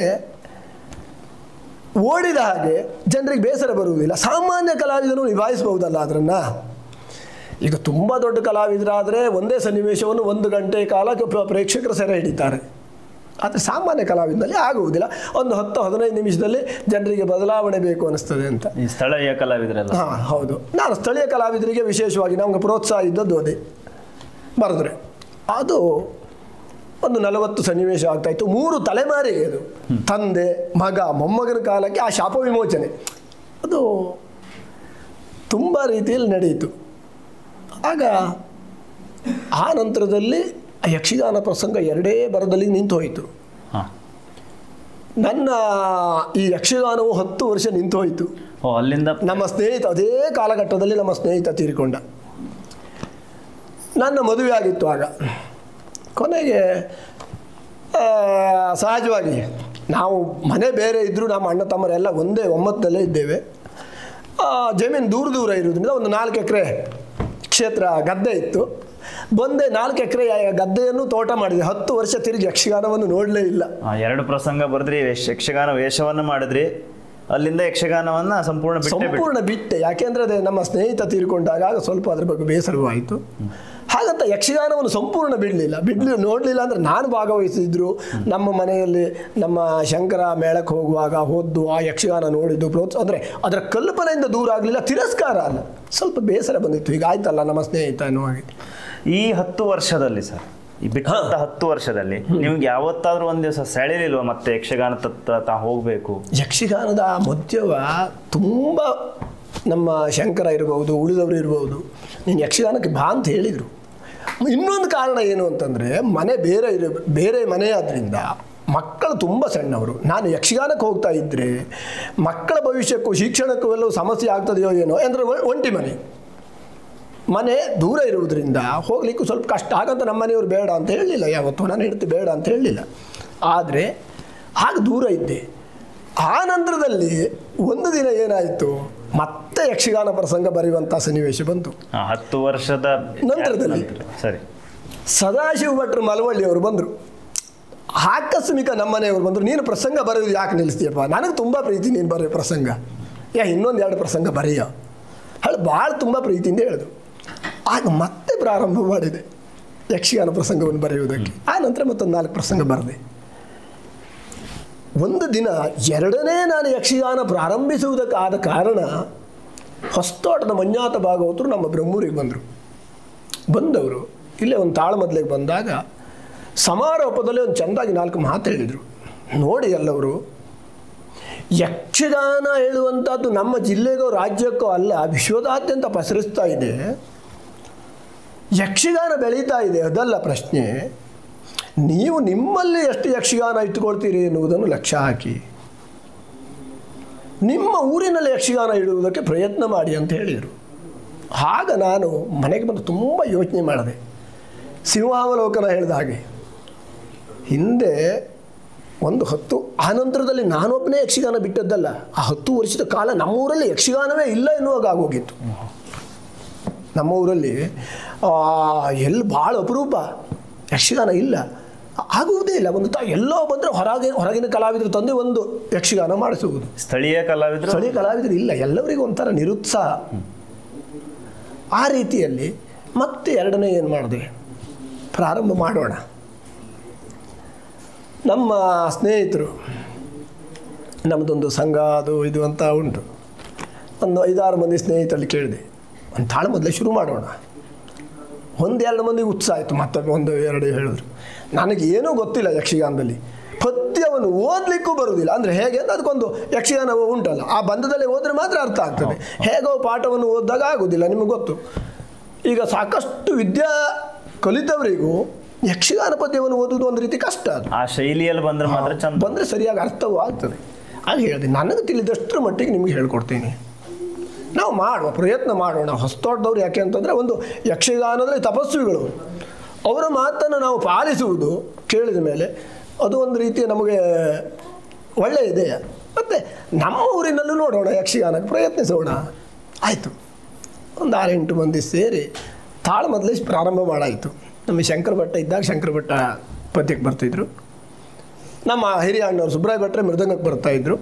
ಓಡಿದ ಹಾಗೆ ಜನರಿಗೆ ಬೇಸರ ಬರುವುದಿಲ್ಲ ಸಾಮಾನ್ಯ ಕಲಾವಿದರು ನಿಭಾಯಿಸಬಹುದಲ್ಲ ಅದನ್ನು ಈಗ ತುಂಬ ದೊಡ್ಡ ಕಲಾವಿದರಾದರೆ ಒಂದೇ ಸನ್ನಿವೇಶವನ್ನು ಒಂದು ಗಂಟೆ ಕಾಲ ಪ್ರ- ಪ್ರೇಕ್ಷಕರು ಸೆರೆ ಹಿಡಿತಾರೆ ಆದರೆ ಸಾಮಾನ್ಯ ಕಲಾವಿದಲ್ಲಿ ಆಗುವುದಿಲ್ಲ ಒಂದು ಹತ್ತು ಹದಿನೈದು ನಿಮಿಷದಲ್ಲಿ ಜನರಿಗೆ ಬದಲಾವಣೆ ಬೇಕು ಅನ್ನಿಸ್ತದೆ ಅಂತ ಈ ಸ್ಥಳೀಯ ಕಲಾವಿದರೆಲ್ಲ ಹಾಂ ಹೌದು ನಾನು ಸ್ಥಳೀಯ ಕಲಾವಿದರಿಗೆ ವಿಶೇಷವಾಗಿ ನಮ್ಗೆ ಪ್ರೋತ್ಸಾಹ ಇದ್ದದ್ದು ಅದೇ ಬರೆದ್ರೆ ಅದು ಒಂದು ನಲವತ್ತು ಸನ್ನಿವೇಶ ಆಗ್ತಾಯಿತ್ತು ಮೂರು ತಲೆಮಾರಿಗೆ ಅದು ತಂದೆ ಮಗ ಮೊಮ್ಮಗನ ಕಾಲಕ್ಕೆ ಆ ಶಾಪ ವಿಮೋಚನೆ ಅದು ತುಂಬ ರೀತಿಯಲ್ಲಿ ನಡೆಯಿತು ಆಗ ಆ ನಂತರದಲ್ಲಿ ಆ ಯಕ್ಷಗಾನ ಪ್ರಸಂಗ ಎರಡೇ ಬರದಲ್ಲಿ ನಿಂತು ಹೋಯಿತು ಹಾಂ ನನ್ನ ಈ ಯಕ್ಷಗಾನವು ಹತ್ತು ವರ್ಷ ನಿಂತು ಹೋಯಿತು ಓ ಅಲ್ಲಿಂದ ನಮ್ಮ ಸ್ನೇಹಿತ ಅದೇ ಕಾಲಘಟ್ಟದಲ್ಲಿ ನಮ್ಮ ಸ್ನೇಹಿತ ತೀರಿಕೊಂಡ ನನ್ನ ಮದುವೆ ಆಗಿತ್ತು ಆಗ ಕೊನೆಗೆ ಆ, ಸಹಜವಾಗಿ ನಾವು ಮನೆ ಬೇರೆ ಇದ್ದರೂ ನಮ್ಮ ಅಣ್ಣ ತಮ್ಮರೆಲ್ಲ ಒಂದೇ ಒಮ್ಮತ್ತಲ್ಲೇ ಇದ್ದೇವೆ ಆ, ಜಮೀನು ದೂರ ದೂರ ಇರೋದ್ರಿಂದ ಒಂದು ನಾಲ್ಕು ಎಕರೆ ಕ್ಷೇತ್ರ ಗದ್ದೆ ಇತ್ತು ಬಂದೆ ನಾಲ್ಕು ಎಕರೆ ಗದ್ದೆಯನ್ನು ತೋಟ ಮಾಡಿದೆ ಹತ್ತು ವರ್ಷ ತಿರುಗಿ ಯಕ್ಷಗಾನವನ್ನು ನೋಡಲೇ ಇಲ್ಲ ಆ, ಎರಡು ಪ್ರಸಂಗ ಬರೆದ್ರಿ ಯಕ್ಷ- ಯಕ್ಷಗಾನ ವೇಷವನ್ನು ಮಾಡಿದ್ರಿ ಅಲ್ಲಿಂದ ಯಕ್ಷಗಾನವನ್ನ ಸಂಪೂರ್ಣ ಬಿಟ್ಟೆ ಬಿಟ್ಟು ಸಂಪೂರ್ಣ ಬಿಟ್ಟೆ ಯಾಕೆಂದ್ರೆ ಅದೇ ನಮ್ಮ ಸ್ನೇಹಿತ ತೀರಿಕೊಂಡಾಗ ಆಗ ಸ್ವಲ್ಪ ಅದ್ರ ಬಗ್ಗೆ ಬೇಸರವೂ ಆಯಿತು ಹಾಗಂತ ಯಕ್ಷಗಾನವನ್ನು ಸಂಪೂರ್ಣ ಬಿಡಲಿಲ್ಲ ಬಿಡ್ಲಿ ನೋಡಲಿಲ್ಲ ಅಂದರೆ ನಾನು ಭಾಗವಹಿಸಿದ್ರು ನಮ್ಮ ಮನೆಯಲ್ಲಿ ನಮ್ಮ ಶಂಕರ ಮೇಳಕ್ಕೆ ಹೋಗುವಾಗ ಹೋದ್ದು ಆ ಯಕ್ಷಗಾನ ನೋಡಿದ್ದು ಪ್ರೋತ್ಸಾಹ ಅಂದರೆ ಅದರ ಕಲ್ಪನೆಯಿಂದ ದೂರ ಆಗಲಿಲ್ಲ ತಿರಸ್ಕಾರ ಅಲ್ಲ ಸ್ವಲ್ಪ ಬೇಸರ ಬಂದಿತ್ತು ಈಗ ಆಯ್ತಲ್ಲ ನಮ್ಮ ಸ್ನೇಹಿತ ಅನ್ನೋ ಹಾಗೆ ಈ ಹತ್ತು ವರ್ಷದಲ್ಲಿ ಸರ್ ಈ ಬಿಟ್ಟಂತ ಹತ್ತು ವರ್ಷದಲ್ಲಿ ನಿಮ್ಗೆ ಯಾವತ್ತಾದ್ರೂ ಒಂದ್ ದಿವಸ ಸೆಳೆಲಿಲ್ವಾ ಮತ್ತೆ ಯಕ್ಷಗಾನ ತತ್ತ ತಾ ಹೋಗ್ಬೇಕು ಯಕ್ಷಗಾನದ ಆ ಮಧ್ಯವ ತುಂಬ ನಮ್ಮ ಶಂಕರ ಇರಬಹುದು ಉಳಿದವರು ಇರಬಹುದು ನೀನು ಯಕ್ಷಗಾನಕ್ಕೆ ಬಾ ಅಂತ ಹೇಳಿದರು ಇನ್ನೊಂದು ಕಾರಣ ಏನು ಅಂತಂದರೆ ಮನೆ ಬೇರೆ ಇರ ಬೇರೆ ಮನೆ ಆದ್ದರಿಂದ ಮಕ್ಕಳು ತುಂಬ ಸಣ್ಣವರು ನಾನು ಯಕ್ಷಗಾನಕ್ಕೆ ಹೋಗ್ತಾ ಇದ್ದರೆ ಮಕ್ಕಳ ಭವಿಷ್ಯಕ್ಕೂ ಶಿಕ್ಷಣಕ್ಕೂ ಎಲ್ಲವೂ ಸಮಸ್ಯೆ ಆಗ್ತದೆಯೋ ಏನೋ ಅಂದರೆ ಒಂಟಿ ಮನೆ ಮನೆ ದೂರ ಇರುವುದರಿಂದ ಹೋಗ್ಲಿಕ್ಕೂ ಸ್ವಲ್ಪ ಕಷ್ಟ ಹಾಗಂತ ನಮ್ಮ ಮನೆಯವರು ಬೇಡ ಅಂತ ಹೇಳಲಿಲ್ಲ ಯಾವತ್ತೂ ನಾನು ಹೇಳ್ತಿ ಬೇಡ ಅಂತ ಹೇಳಲಿಲ್ಲ ಆದರೆ ಆಗ ದೂರ ಇದ್ದೆ ಆ ನಂತರದಲ್ಲಿ ಒಂದು ದಿನ ಏನಾಯಿತು ಮತ್ತೆ ಯಕ್ಷಗಾನ ಪ್ರಸಂಗ ಬರೆಯುವಂಥ ಸನ್ನಿವೇಶ ಬಂತು ಆ, ಹತ್ತು ವರ್ಷದ ನಂತರದಲ್ಲಿ? ನಂತರ. ಸರಿ ಸದಾಶಿವ ಭಟ್ರು ಮಲವಳ್ಳಿಯವರು ಬಂದರು ಆಕಸ್ಮಿಕ ನಮ್ಮನೆಯವರು ಬಂದರು ನೀನು ಪ್ರಸಂಗ ಬರೆಯೋದು ಯಾಕೆ ನಿಲ್ಲಿಸ್ತೀಯಪ್ಪ ನನಗೆ ತುಂಬ ಪ್ರೀತಿ ನೀನು ಬರೆಯೋ ಪ್ರಸಂಗ ಯಾ ಇನ್ನೊಂದು ಎರಡು ಪ್ರಸಂಗ ಬರೆಯ ಹೇಳಿ ಭಾಳ ತುಂಬ ಪ್ರೀತಿಯಿಂದ ಹೇಳಿದ್ರು ಆಗ ಮತ್ತೆ ಪ್ರಾರಂಭ ಮಾಡಿದೆ ಯಕ್ಷಗಾನ ಪ್ರಸಂಗವನ್ನು ಬರೆಯುವುದಕ್ಕೆ ಆ ನಂತರ ಮತ್ತೊಂದು ನಾಲ್ಕು ಪ್ರಸಂಗ ಬರೆದೆ ಒಂದು ದಿನ ಎರಡನೇ ನಾನು ಯಕ್ಷಗಾನ ಪ್ರಾರಂಭಿಸುವುದಕ್ಕಾದ ಕಾರಣ ಹೊಸ್ತೋಟದ ಮಂಜಾತ ಭಾಗವತರು ನಮ್ಮ ಬ್ರಹ್ಮೂರಿಗೆ ಬಂದರು ಬಂದವರು ಇಲ್ಲೇ ಒಂದು ತಾಳಮದ್ಲೆಗೆ ಬಂದಾಗ ಸಮಾರೋಪದಲ್ಲಿ ಒಂದು ಚೆಂದಾಗಿ ನಾಲ್ಕು ಮಾತು ಹೇಳಿದರು ನೋಡಿ ಎಲ್ಲವರು ಯಕ್ಷಗಾನ ಹೇಳುವಂಥದ್ದು ನಮ್ಮ ಜಿಲ್ಲೆಗೋ ರಾಜ್ಯಕ್ಕೋ ಅಲ್ಲ ವಿಶ್ವದಾದ್ಯಂತ ಪಸರಿಸ್ತಾ ಇದೆ ಯಕ್ಷಗಾನ ಬೆಳೀತಾ ಇದೆ ಅದಲ್ಲ ಪ್ರಶ್ನೆ ನೀವು ನಿಮ್ಮಲ್ಲಿ ಎಷ್ಟು ಯಕ್ಷಗಾನ ಇಟ್ಟುಕೊಳ್ತೀರಿ ಎನ್ನುವುದನ್ನು ಲಕ್ಷ್ಯ ಹಾಕಿ ನಿಮ್ಮ ಊರಿನಲ್ಲಿ ಯಕ್ಷಗಾನ ಇಡುವುದಕ್ಕೆ ಪ್ರಯತ್ನ ಮಾಡಿ ಅಂತ ಹೇಳಿದರು ಆಗ ನಾನು ಮನೆಗೆ ಬಂದು ತುಂಬ ಯೋಚನೆ ಮಾಡಿದೆ ಸಿಂಹಾವಲೋಕನ ಹೇಳಿದ ಹಾಗೆ ಹಿಂದೆ ಒಂದು ಹತ್ತು ಆ ನಂತರದಲ್ಲಿ ನಾನೊಬ್ಬನೇ ಯಕ್ಷಗಾನ ಬಿಟ್ಟದ್ದಲ್ಲ ಆ ಹತ್ತು ವರ್ಷದ ಕಾಲ ನಮ್ಮೂರಲ್ಲಿ ಯಕ್ಷಗಾನವೇ ಇಲ್ಲ ಎನ್ನುವಾಗ ಆಗೋಗಿತ್ತು ನಮ್ಮ ಊರಲ್ಲಿ ಆ, ಎಲ್ಲಿ ಭಾಳ ಅಪರೂಪ ಯಕ್ಷಗಾನ ಇಲ್ಲ ಆಗುವುದೇ ಇಲ್ಲ ಒಂದು ತ ಎಲ್ಲೋ ಬಂದರೆ ಹೊರಗೆ ಹೊರಗಿನ ಕಲಾವಿದರು ತಂದು ಒಂದು ಯಕ್ಷಗಾನ ಮಾಡಿಸುವುದು ಸ್ಥಳೀಯ ಕಲಾವಿದರು ಸ್ಥಳೀಯ ಕಲಾವಿದರು ಇಲ್ಲ ಎಲ್ಲರಿಗೂ ಒಂಥರ ನಿರುತ್ಸಾಹ ಆ ರೀತಿಯಲ್ಲಿ ಮತ್ತೆ ಎರಡನೇ ಏನು ಮಾಡಿದೆ ಪ್ರಾರಂಭ ಮಾಡೋಣ ನಮ್ಮ ಸ್ನೇಹಿತರು ನಮ್ಮದೊಂದು ಸಂಘ ಅದು ಇದು ಅಂತ ಉಂಟು ಒಂದು ಐದಾರು ಮಂದಿ ಸ್ನೇಹಿತರಲ್ಲಿ ಕೇಳಿದೆ ಒಂದು ತಾಳು ಮೊದಲೇ ಶುರು ಮಾಡೋಣ ಒಂದೆರಡು ಮಂದಿಗೆ ಉತ್ಸಾಹ ಆಯಿತು ಮತ್ತೊಮ್ಮೆ ಒಂದು ಎರಡು ಹೇಳಿದ್ರು ನನಗೆ ಏನೂ ಗೊತ್ತಿಲ್ಲ ಯಕ್ಷಗಾನದಲ್ಲಿ ಪದ್ಯವನ್ನು ಓದಲಿಕ್ಕೂ ಬರುವುದಿಲ್ಲ ಅಂದರೆ ಹೇಗೆ ಅಂದ್ರೆ ಅದಕ್ಕೊಂದು ಯಕ್ಷಗಾನ ಉಂಟಲ್ಲ ಆ ಬಂಧದಲ್ಲಿ ಓದಿದ್ರೆ ಮಾತ್ರ ಅರ್ಥ ಆಗ್ತದೆ ಹೇಗೋ ಪಾಠವನ್ನು ಓದಿದಾಗ ಆಗೋದಿಲ್ಲ ನಿಮಗೆ ಗೊತ್ತು ಈಗ ಸಾಕಷ್ಟು ವಿದ್ಯಾ ಕಲಿತವರಿಗೂ ಯಕ್ಷಗಾನ ಪದ್ಯವನ್ನು ಓದುವುದು ಒಂದು ರೀತಿ ಕಷ್ಟ ಅದು ಆ ಶೈಲಿಯಲ್ಲಿ ಬಂದ್ರೆ ಮಾತ್ರ ಚಂದ ಬಂದರೆ ಸರಿಯಾಗಿ ಅರ್ಥವೂ ಆಗ್ತದೆ ಹಾಗೆ ಹೇಳಿದೆ ನನಗೆ ತಿಳಿದಷ್ಟರ ಮಟ್ಟಿಗೆ ನಿಮಗೆ ಹೇಳ್ಕೊಡ್ತೀನಿ ನಾವು ಮಾಡುವ ಪ್ರಯತ್ನ ಮಾಡೋಣ ಹೊಸತೋಟದವ್ರು ಯಾಕೆ ಅಂತಂದರೆ ಒಂದು ಯಕ್ಷಗಾನದಲ್ಲಿ ತಪಸ್ವಿಗಳು ಅವರ ಮಾತನ್ನು ನಾವು ಪಾಲಿಸುವುದು ಕೇಳಿದ ಮೇಲೆ ಅದು ಒಂದು ರೀತಿ ನಮಗೆ ಒಳ್ಳೆಯ ಇದೆಯ ಮತ್ತು ನಮ್ಮ ಊರಿನಲ್ಲೂ ನೋಡೋಣ ಯಕ್ಷಗಾನಕ್ಕೆ ಪ್ರಯತ್ನಿಸೋಣ ಆಯಿತು ಒಂದು ಆರೆಂಟು ಮಂದಿ ಸೇರಿ ತಾಳ್ಮದಲೇ ಪ್ರಾರಂಭ ಮಾಡಾಯಿತು ನಮ್ಮ ಶಂಕರ ಭಟ್ಟ ಇದ್ದಾಗ ಶಂಕರ ಭಟ್ಟ ಪದ್ಯಕ್ಕೆ ಬರ್ತಿದ್ರು ನಮ್ಮ ಹಿರಿಯ ಅಣ್ಣವ್ರು ಸುಬ್ರಾಯ ಭಟ್ರೆ ಮೃದಂಗಕ್ಕೆ ಬರ್ತಾಯಿದ್ರು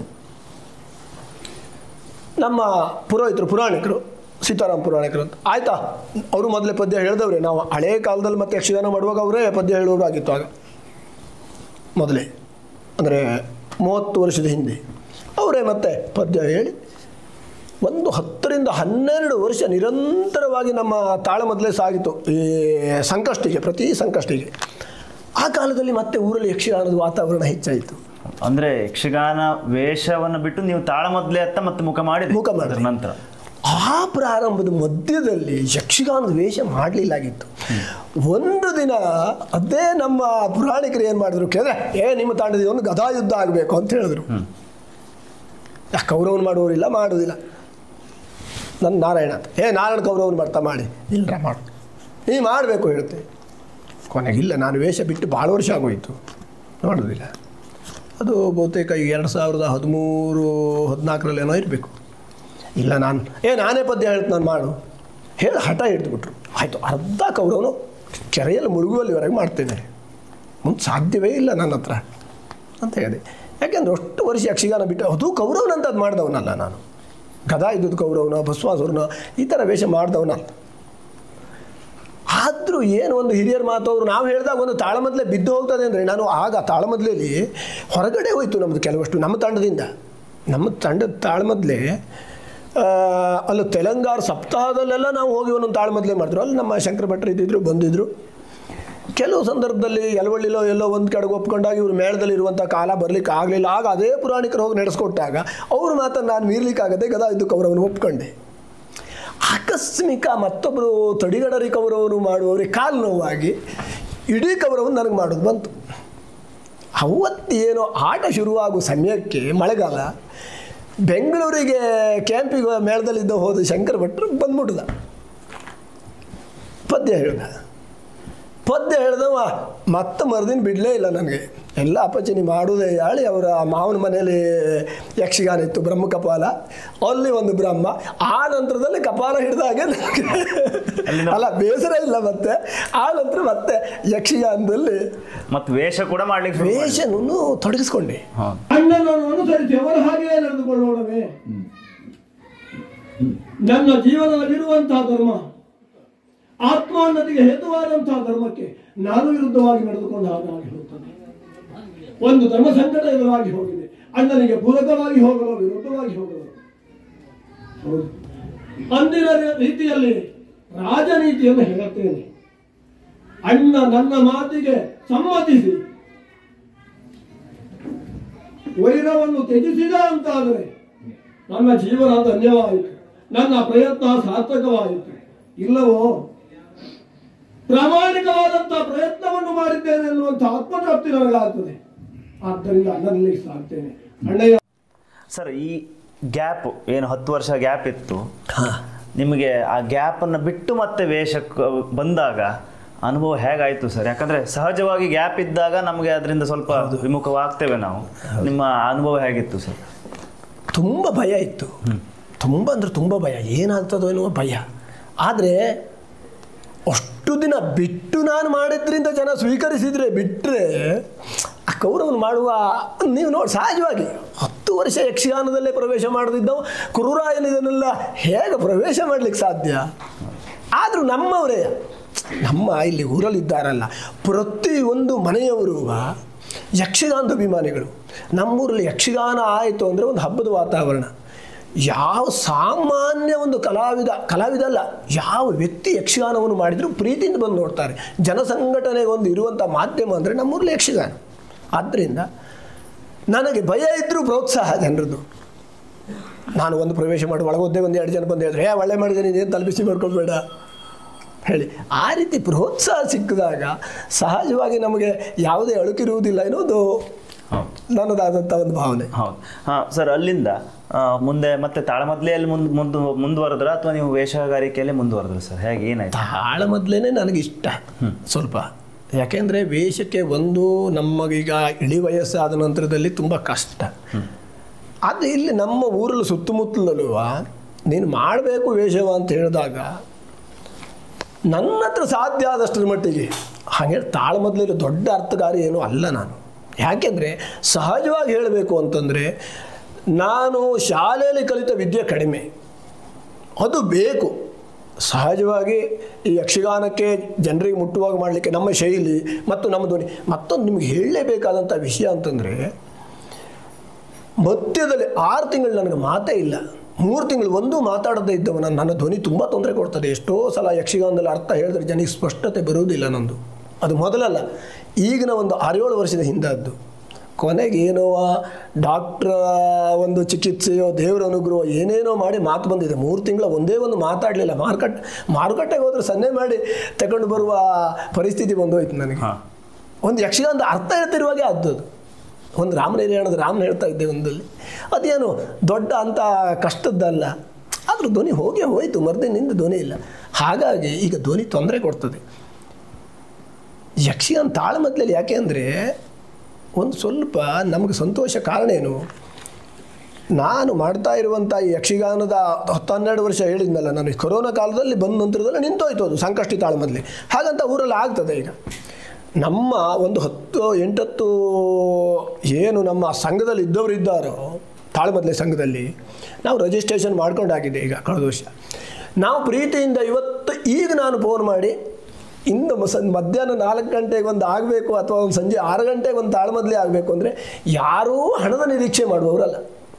ನಮ್ಮ ಪುರೋಹಿತರು ಪುರಾಣಿಕರು ಸೀತಾರಾಮ್ ಪುರಾಣಿಕರು ಅಂತ ಆಯ್ತಾ ಅವರು ಮೊದಲೇ ಪದ್ಯ ಹೇಳಿದವ್ರೆ ನಾವು ಹಳೇ ಕಾಲದಲ್ಲಿ ಮತ್ತೆ ಯಕ್ಷಗಾನ ಮಾಡುವಾಗ ಅವರೇ ಪದ್ಯ ಹೇಳುವಾಗ ಆಗಿತ್ತು ಆಗ ಮೊದಲೇ ಅಂದರೆ ಮೂವತ್ತು ವರ್ಷದ ಹಿಂದೆ ಅವರೇ ಮತ್ತೆ ಪದ್ಯ ಹೇಳಿ ಒಂದು ಹತ್ತರಿಂದ ಹನ್ನೆರಡು ವರ್ಷ ನಿರಂತರವಾಗಿ ನಮ್ಮ ತಾಳಮದ್ದಲೇ ಸಾಗಿತು ಈ ಸಂಕಷ್ಟಿಗೆ ಪ್ರತಿ ಸಂಕಷ್ಟಿಗೆ ಆ ಕಾಲದಲ್ಲಿ ಮತ್ತೆ ಊರಲ್ಲಿ ಯಕ್ಷಗಾನದ ವಾತಾವರಣ ಹೆಚ್ಚಾಯಿತು ಅಂದ್ರೆ ಯಕ್ಷಗಾನ ವೇಷವನ್ನು ಬಿಟ್ಟು ನೀವು ತಾಳಮದ್ಲೆ ಅತ್ತ ಮತ್ತೆ ಮುಖ ಮಾಡಿದ್ರಿ ಮುಖ ಮಾಡಿದ್ರಿ. ಅದ್ರ ನಂತರ ಆ ಪ್ರಾರಂಭದ ಮಧ್ಯದಲ್ಲಿ ಯಕ್ಷಗಾನದ ವೇಷ ಮಾಡಲಿಲ್ಲಾಗಿತ್ತು ಒಂದು ದಿನ ಅದೇ ನಮ್ಮ ಪುರಾಣಿಕರು ಏನು ಮಾಡಿದ್ರು ಕೇಳಿದ್ರೆ ಏ ನಿಮ್ಮ ತಾಂಡದ ಒಂದು ಗದಾ ಯುದ್ಧ ಆಗಬೇಕು ಅಂತ ಹೇಳಿದ್ರು ಯಾಕೆ ಕೌರವನ್ ಮಾಡುವವರಿಲ್ಲ ಮಾಡೋದಿಲ್ಲ ನನ್ನ ನಾರಾಯಣ ಅಂತ ಏ ನಾರಾಯಣ ಕೌರವನ್ ಮಾಡ್ತಾ ಮಾಡಿ ಇಲ್ಲರ ಮಾಡು ನೀ ಮಾಡಬೇಕು ಹೇಳ್ತೆ ಕೊನೆಗಿಲ್ಲ ನಾನು ವೇಷ ಬಿಟ್ಟು ಭಾಳ ವರ್ಷ ಆಗೋಯಿತು ಮಾಡೋದಿಲ್ಲ ಅದು ಬಹುತೇಕ ಈಗ ಎರಡು ಸಾವಿರದ ಹದಿಮೂರು ಹದಿನಾಲ್ಕರಲ್ಲಿ ಏನೋ ಇರಬೇಕು ಇಲ್ಲ ನಾನು ಏ ನಾನೇ ಪದ್ಯ ಹೇಳ್ತು ನಾನು ಮಾಡು ಹೇಳಿ ಹಠ ಹಿಡಿದುಬಿಟ್ರು ಆಯಿತು ಅರ್ಧ ಕೌರವನು ಕೆರೆಯಲ್ಲಿ ಮುಳುಗುವಲ್ಲಿವರೆಗೆ ಮಾಡ್ತೇನೆ ಮುಂದೆ ಸಾಧ್ಯವೇ ಇಲ್ಲ ನನ್ನ ಹತ್ರ ಅಂತ ಹೇಳಿದೆ ಯಾಕೆಂದ್ರೆ ಅಷ್ಟು ವರ್ಷ ಯಕ್ಷಗಾನ ಬಿಟ್ಟು ಅದು ಕೌರವನಂತದ್ದು ಮಾಡಿದವನಲ್ಲ ನಾನು ಗದಾ ಇದ್ದದ್ದು ಕೌರವನ ಭಸ್ವಾಸುರನ ಈ ಥರ ವೇಷ ಮಾಡಿದವನಲ್ಲ ಆದರೂ ಏನು ಒಂದು ಹಿರಿಯರ ಮಾತು ಅವರು ನಾವು ಹೇಳಿದಾಗ ಒಂದು ತಾಳಮದ್ಲೆ ಬಿದ್ದು ಹೋಗ್ತದೆ ಅಂದರೆ ನಾನು ಆಗ ತಾಳಮದ್ಲೆಯಲ್ಲಿ ಹೊರಗಡೆ ಹೋಯಿತು ನಮ್ಮದು ಕೆಲವಷ್ಟು ನಮ್ಮ ತಂಡದಿಂದ ನಮ್ಮ ತಂಡದ ತಾಳ್ಮದ್ಲೆ ಆ, ಅಲ್ಲಿ ತೆಲಂಗಾಣ ಸಪ್ತಾಹದಲ್ಲೆಲ್ಲ ನಾವು ಹೋಗಿ ಒಂದೊಂದು ತಾಳ್ಮದ್ಲೆ ಮಾಡಿದ್ರು ಅಲ್ಲಿ ನಮ್ಮ ಶಂಕರ ಭಟ್ರು ಇದ್ದಿದ್ರು ಬಂದಿದ್ದರು ಕೆಲವು ಸಂದರ್ಭದಲ್ಲಿ ಎಲವಳ್ಳಿಲೋ ಎಲ್ಲೋ ಒಂದು ಕಡೆಗೆ ಒಪ್ಕೊಂಡಾಗ ಇವರು ಮೇಳದಲ್ಲಿ ಇರುವಂಥ ಕಾಲ ಬರಲಿಕ್ಕೆ ಆಗಲಿಲ್ಲ ಆಗ ಅದೇ ಪುರಾಣಿಕರು ಹೋಗಿ ನಡೆಸ್ಕೊಟ್ಟಾಗ ಅವ್ರ ಮಾತನ್ನು ನಾನು ಮೀರ್ಲಿಕ್ಕಾಗದೆ ಗದಾ ಇದ್ದು ಕೌರವನು ಒಪ್ಕೊಂಡೆ ಆಕಸ್ಮಿಕ ಮತ್ತೊಬ್ಬರು ತಡಿಗಡರಿ ಕೌರವನು ಮಾಡುವವರಿಗೆ ಕಾಲು ನೋವಾಗಿ ಇಡೀ ಕೌರವನು ನನಗೆ ಮಾಡೋದು ಬಂತು ಅವತ್ತೇನೋ ಆಟ ಶುರುವಾಗುವ ಸಮಯಕ್ಕೆ ಮಳೆಗಾಲ ಬೆಂಗಳೂರಿಗೆ ಕ್ಯಾಂಪಿಗೆ ಮೇಳದಲ್ಲಿದ್ದ ಹೋದ ಶಂಕರ ಭಟ್ರು ಬಂದ್ಬಿಟ್ಟದ ಪದ್ಯ ಹೇಳ್ದ ಪದ್ಯ ಹೇಳ್ದವ ಮತ್ತೆ ಮರುದಿನ ಬಿಡಲೇ ಇಲ್ಲ ನನಗೆ ಎಲ್ಲ ಅಪ್ಪಚ್ಚಿ ಮಾಡುವುದೇ ಹೇಳಿ ಅವರ ಮಾವನ ಮನೆಯಲ್ಲಿ ಯಕ್ಷಗಾನ ಇತ್ತು ಬ್ರಹ್ಮ ಕಪಾಲ ಅಲ್ಲಿ ಒಂದು ಬ್ರಹ್ಮ ಆ ನಂತರದಲ್ಲಿ ಕಪಾಲ ಹಿಡಿದಾಗೆ ನನಗೆ ಅಲ್ಲ ಬೇಸರ ಇಲ್ಲ ಮತ್ತೆ ಆ ನಂತರ ಮತ್ತೆ ಯಕ್ಷಗಾನದಲ್ಲಿ ಮತ್ತೆ ವೇಷ ಕೂಡ ಮಾಡ್ಲಿಕ್ಕೆ ಶುರು ಮಾಡಿದ್ರಿ. ವೇಷನನ್ನು ತೊಡಗಿಸ್ಕೊಂಡೆ ಹೌದು. ಅಣ್ಣನನ್ನು ಅನುಸರಿಸಿ ಅವರ ಹಾಗೆಯೇ ನಡೆದುಕೊಳ್ಳೋಣವೇ ನನ್ನ ಜೀವನದಲ್ಲಿರುವಂತಹ ಧರ್ಮ ಆತ್ಮೋನ್ನತಿಗೆ ಹೇತುವಾದಂತಹ ಧರ್ಮಕ್ಕೆ ನಾನು ವಿರುದ್ಧವಾಗಿ ನಡೆದುಕೊಂಡ ಹಾಗಾಗಿ ಹೋಗುತ್ತದೆ ಒಂದು ಧರ್ಮ ಸಂಕಟ ಎದುರಾಗಿ ಹೋಗಿದೆ ಅಣ್ಣನಿಗೆ ಪೂರಕವಾಗಿ ಹೋಗಲು ವಿರುದ್ಧವಾಗಿ ಹೋಗಲು ಹೌದು ಅಂದಿನ ರೀತಿಯಲ್ಲಿ ರಾಜನೀತಿಯನ್ನು ಹೇಳುತ್ತೇನೆ ಅಣ್ಣ ನನ್ನ ಮಾತಿಗೆ ಸಮ್ಮತಿಸಿ ವೈರವನ್ನು ತ್ಯಜಿಸಿದ ಅಂತಾದರೆ ನನ್ನ ಜೀವನ ಧನ್ಯವಾಯಿತು ನನ್ನ ಪ್ರಯತ್ನ ಸಾರ್ಥಕವಾಯಿತು ಇಲ್ಲವೋ ಪ್ರಾಮಾಣಿಕವಾದಂತಹ ಪ್ರಯತ್ನವನ್ನು ಮಾಡಿದ್ದೇನೆ ಎನ್ನುವಂಥ ಆತ್ಮತೃಪ್ತಿ ನನಗಾಗ್ತದೆ ಆದ್ದರಿಂದ ಅಣ್ಣನಲ್ಲಿ ಸಾಕ್ತೇನೆ ಅಣ್ಣಯ್ಯ ಸರ್ ಈ ಗ್ಯಾಪ್ ಏನು ಹತ್ತು ವರ್ಷ ಗ್ಯಾಪ್ ಇತ್ತು ಹಾಂ ನಿಮಗೆ ಆ ಗ್ಯಾಪನ್ನು ಬಿಟ್ಟು ಮತ್ತೆ ವೇಷಕ್ಕೆ ಬಂದಾಗ ಅನುಭವ ಹೇಗಾಯಿತು ಸರ್ ಯಾಕಂದ್ರೆ ಸಹಜವಾಗಿ ಗ್ಯಾಪ್ ಇದ್ದಾಗ ನಮಗೆ ಅದರಿಂದ ಸ್ವಲ್ಪ ವಿಮುಖವಾಗ್ತೇವೆ ನಾವು ನಿಮ್ಮ ಅನುಭವ ಹೇಗಿತ್ತು ಸರ್ ತುಂಬ ಭಯ ಇತ್ತು ತುಂಬ ಅಂದರೆ ತುಂಬ ಭಯ ಏನಾಗ್ತದೋ ಎನ್ನುವ ಭಯ ಆದರೆ ಅಷ್ಟು ದಿನ ಬಿಟ್ಟು ನಾನು ಮಾಡಿದ್ರಿಂದ ಜನ ಸ್ವೀಕರಿಸಿದರೆ ಬಿಟ್ಟರೆ ಆ ಕೌರವನು ಮಾಡುವ ನೀವು ನೋಡಿ ಸಹಜವಾಗಿ ಹತ್ತು ವರ್ಷ ಯಕ್ಷಗಾನದಲ್ಲೇ ಪ್ರವೇಶ ಮಾಡದಿದ್ದವು ಕುರುರಾಯನ ಇದನ್ನೆಲ್ಲ ಹೇಗೆ ಪ್ರವೇಶ ಮಾಡಲಿಕ್ಕೆ ಸಾಧ್ಯ ಆದರೂ ನಮ್ಮವರೇ ನಮ್ಮ ಇಲ್ಲಿ ಊರಲ್ಲಿದ್ದಾರಲ್ಲ ಪ್ರತಿಯೊಂದು ಮನೆಯವರು ಯಕ್ಷಗಾನದ ಅಭಿಮಾನಿಗಳು ನಮ್ಮೂರಲ್ಲಿ ಯಕ್ಷಗಾನ ಆಯಿತು ಅಂದರೆ ಒಂದು ಹಬ್ಬದ ವಾತಾವರಣ ಯಾವ ಸಾಮಾನ್ಯ ಒಂದು ಕಲಾವಿದ ಕಲಾವಿದ ಅಲ್ಲ ಯಾವ ವ್ಯಕ್ತಿ ಯಕ್ಷಗಾನವನ್ನು ಮಾಡಿದರೂ ಪ್ರೀತಿಯಿಂದ ಬಂದು ನೋಡ್ತಾರೆ ಜನಸಂಘಟನೆಗೆ ಒಂದು ಇರುವಂಥ ಮಾಧ್ಯಮ ಅಂದರೆ ನಮ್ಮೂರಲ್ಲಿ ಯಕ್ಷಗಾನ ಆದ್ದರಿಂದ ನನಗೆ ಭಯ ಇದ್ದರೂ ಪ್ರೋತ್ಸಾಹ ಜನರದ್ದು ನಾನು ಒಂದು ಪ್ರವೇಶ ಮಾಡಿ ಒಳಗೊದ್ದೆ ಒಂದು ಎರಡು ಜನ ಬಂದು ಹೇಳಿದ್ರೆ ಏ ಒಳ್ಳೆ ಮಾಡಿದೆ ನೀನೇನು ತಲುಪಿಸಿ ಮಾಡ್ಕೊಳ್ಬೇಡ ಹೇಳಿ ಆ ರೀತಿ ಪ್ರೋತ್ಸಾಹ ಸಿಕ್ಕಿದಾಗ ಸಹಜವಾಗಿ ನಮಗೆ ಯಾವುದೇ ಅಳುಕಿರುವುದಿಲ್ಲ ಅನ್ನೋದು ನನ್ನದಾದಂಥ ಒಂದು ಭಾವನೆ ಹೌದು ಹಾಂ ಸರ್ ಅಲ್ಲಿಂದ ಆ, ಮುಂದೆ ಮತ್ತೆ ತಾಳಮದ್ಲೆಯಲ್ಲಿ ಮುಂದ್ ಮುಂದು ಮುಂದುವರೆದ್ರ ಅಥವಾ ನೀವು ವೇಷಗಾರಿಕೆಯಲ್ಲಿ ಮುಂದುವರೆದ್ರ ಸರ್ ಹೇಗೆ ಏನಾಯ್ತು ತಾಳ ಮೊದಲೇ ನನಗಿಷ್ಟ ಸ್ವಲ್ಪ ಯಾಕೆಂದರೆ ವೇಷಕ್ಕೆ ಒಂದು ನಮಗೀಗ ಇಳಿ ವಯಸ್ಸಾದ ನಂತರದಲ್ಲಿ ತುಂಬ ಕಷ್ಟ ಅದು ಇಲ್ಲಿ ನಮ್ಮ ಊರಲ್ಲಿ ಸುತ್ತಮುತ್ತಲಲ್ಲೂ ನೀನು ಮಾಡಬೇಕು ವೇಷವ ಅಂತ ಹೇಳಿದಾಗ ನನ್ನ ಹತ್ರ ಸಾಧ್ಯ ಆದಷ್ಟರ ಮಟ್ಟಿಗೆ ಹಾಗೆ ತಾಳ ಮೊದಲಿರೋ ದೊಡ್ಡ ಅರ್ಥಕಾರಿ ಏನೂ ಅಲ್ಲ ನಾನು ಯಾಕೆಂದರೆ ಸಹಜವಾಗಿ ಹೇಳಬೇಕು ಅಂತಂದರೆ ನಾನು ಶಾಲೆಯಲ್ಲಿ ಕಲಿತ ವಿದ್ಯೆ ಕಡಿಮೆ ಅದು ಬೇಕು ಸಹಜವಾಗಿ ಈ ಯಕ್ಷಗಾನಕ್ಕೆ ಜನರಿಗೆ ಮುಟ್ಟುವಾಗ ಮಾಡಲಿಕ್ಕೆ ನಮ್ಮ ಶೈಲಿ ಮತ್ತು ನಮ್ಮ ಧ್ವನಿ ಮತ್ತೊಂದು ನಿಮ್ಗೆ ಹೇಳಲೇಬೇಕಾದಂಥ ವಿಷಯ ಅಂತಂದರೆ ಮಧ್ಯದಲ್ಲಿ ಆರು ತಿಂಗಳು ನನಗೆ ಮಾತೇ ಇಲ್ಲ ಮೂರು ತಿಂಗಳು ಒಂದೂ ಮಾತಾಡದೇ ಇದ್ದವ ನಾನು ನನ್ನ ಧ್ವನಿ ತುಂಬ ತೊಂದರೆ ಕೊಡ್ತದೆ ಎಷ್ಟೋ ಸಲ ಯಕ್ಷಗಾನದಲ್ಲಿ ಅರ್ಥ ಹೇಳಿದ್ರೆ ಜನಕ್ಕೆ ಸ್ಪಷ್ಟತೆ ಬರುವುದಿಲ್ಲ ನಂದು ಅದು ಮೊದಲಲ್ಲ ಈಗಿನ ಒಂದು ಆರೇಳು ವರ್ಷದ ಹಿಂದದ್ದು ಕೊನೆಗೆ ಏನೋ ಡಾಕ್ಟ್ರ ಒಂದು ಚಿಕಿತ್ಸೆಯೋ ದೇವರ ಅನುಗ್ರಹ ಏನೇನೋ ಮಾಡಿ ಮಾತು ಬಂದಿದೆ ಮೂರು ತಿಂಗಳ ಒಂದೇ ಒಂದು ಮಾತಾಡಲಿಲ್ಲ ಮಾರುಕಟ್ಟೆ ಮಾರುಕಟ್ಟೆಗೆ ಹೋದ್ರೆ ಸನ್ನೆ ಮಾಡಿ ತಗೊಂಡು ಬರುವ ಪರಿಸ್ಥಿತಿ ಬಂದೋಯ್ತು ನನಗೆ ಹಾಂ ಒಂದು ಯಕ್ಷಗಾನದ ಅರ್ಥ ಹೇಳ್ತಿರುವಾಗೆ ಆದ್ದದು ಒಂದು ರಾಮನ ಹಿರಿಯಣದ ರಾಮನ ಹೇಳ್ತಾ ಇದ್ದೆ ಒಂದಲ್ಲಿ ಅದೇನು ದೊಡ್ಡ ಅಂತ ಕಷ್ಟದ್ದಲ್ಲ ಆದರೂ ಧ್ವನಿ ಹೋಗೇ ಹೋಯಿತು ಮರ್ದಿನಿಂದ ಧ್ವನಿ ಇಲ್ಲ ಹಾಗಾಗಿ ಈಗ ಧ್ವನಿ ತೊಂದರೆ ಕೊಡ್ತದೆ ಯಕ್ಷಗಾನ ತಾಳಮದ್ದಲೆಯಲ್ಲಿ ಯಾಕೆ ಅಂದರೆ ಒಂದು ಸ್ವಲ್ಪ ನಮಗೆ ಸಂತೋಷ ಕಾರಣ ಏನು ನಾನು ಮಾಡ್ತಾ ಇರುವಂಥ ಈ ಯಕ್ಷಗಾನದ ಹತ್ತು ಹನ್ನೆರಡು ವರ್ಷ ಹೇಳಿದ್ನಲ್ಲ ನಾನು ಈ ಕೊರೋನಾ ಕಾಲದಲ್ಲಿ ಬಂದ ನಂತರದಲ್ಲಿ ನಿಂತೋಯ್ತು ಅದು ಸಂಕಷ್ಟಿ ತಾಳಮದ್ಲೆ ಹಾಗಂತ ಊರಲ್ಲಿ ಆಗ್ತದೆ ಈಗ ನಮ್ಮ ಒಂದು ಹತ್ತು ಎಂಟತ್ತು ಏನು ನಮ್ಮ ಸಂಘದಲ್ಲಿ ಇದ್ದವರು ಇದ್ದಾರೋ ತಾಳಮದ್ಲೆ ಸಂಘದಲ್ಲಿ ನಾವು ರಿಜಿಸ್ಟ್ರೇಷನ್ ಮಾಡ್ಕೊಂಡಾಗಿದೆ ಈಗ ಕಳೆದ ವರ್ಷ ನಾವು ಪ್ರೀತಿಯಿಂದ ಇವತ್ತು ಈಗ ನಾನು ಫೋನ್ ಮಾಡಿ ಇನ್ನು ಮ- ಸಂ ಮಧ್ಯಾಹ್ನ ನಾಲ್ಕು ಗಂಟೆಗೆ ಒಂದು ಆಗಬೇಕು ಅಥವಾ ಒಂದು ಸಂಜೆ ಆರು ಗಂಟೆಗೆ ಒಂದು ತಾಳ್ಮದ್ಲೆ ಆಗಬೇಕು ಅಂದರೆ ಯಾರೂ ಹಣದ ನಿರೀಕ್ಷೆ ಮಾಡುವವರಲ್ಲ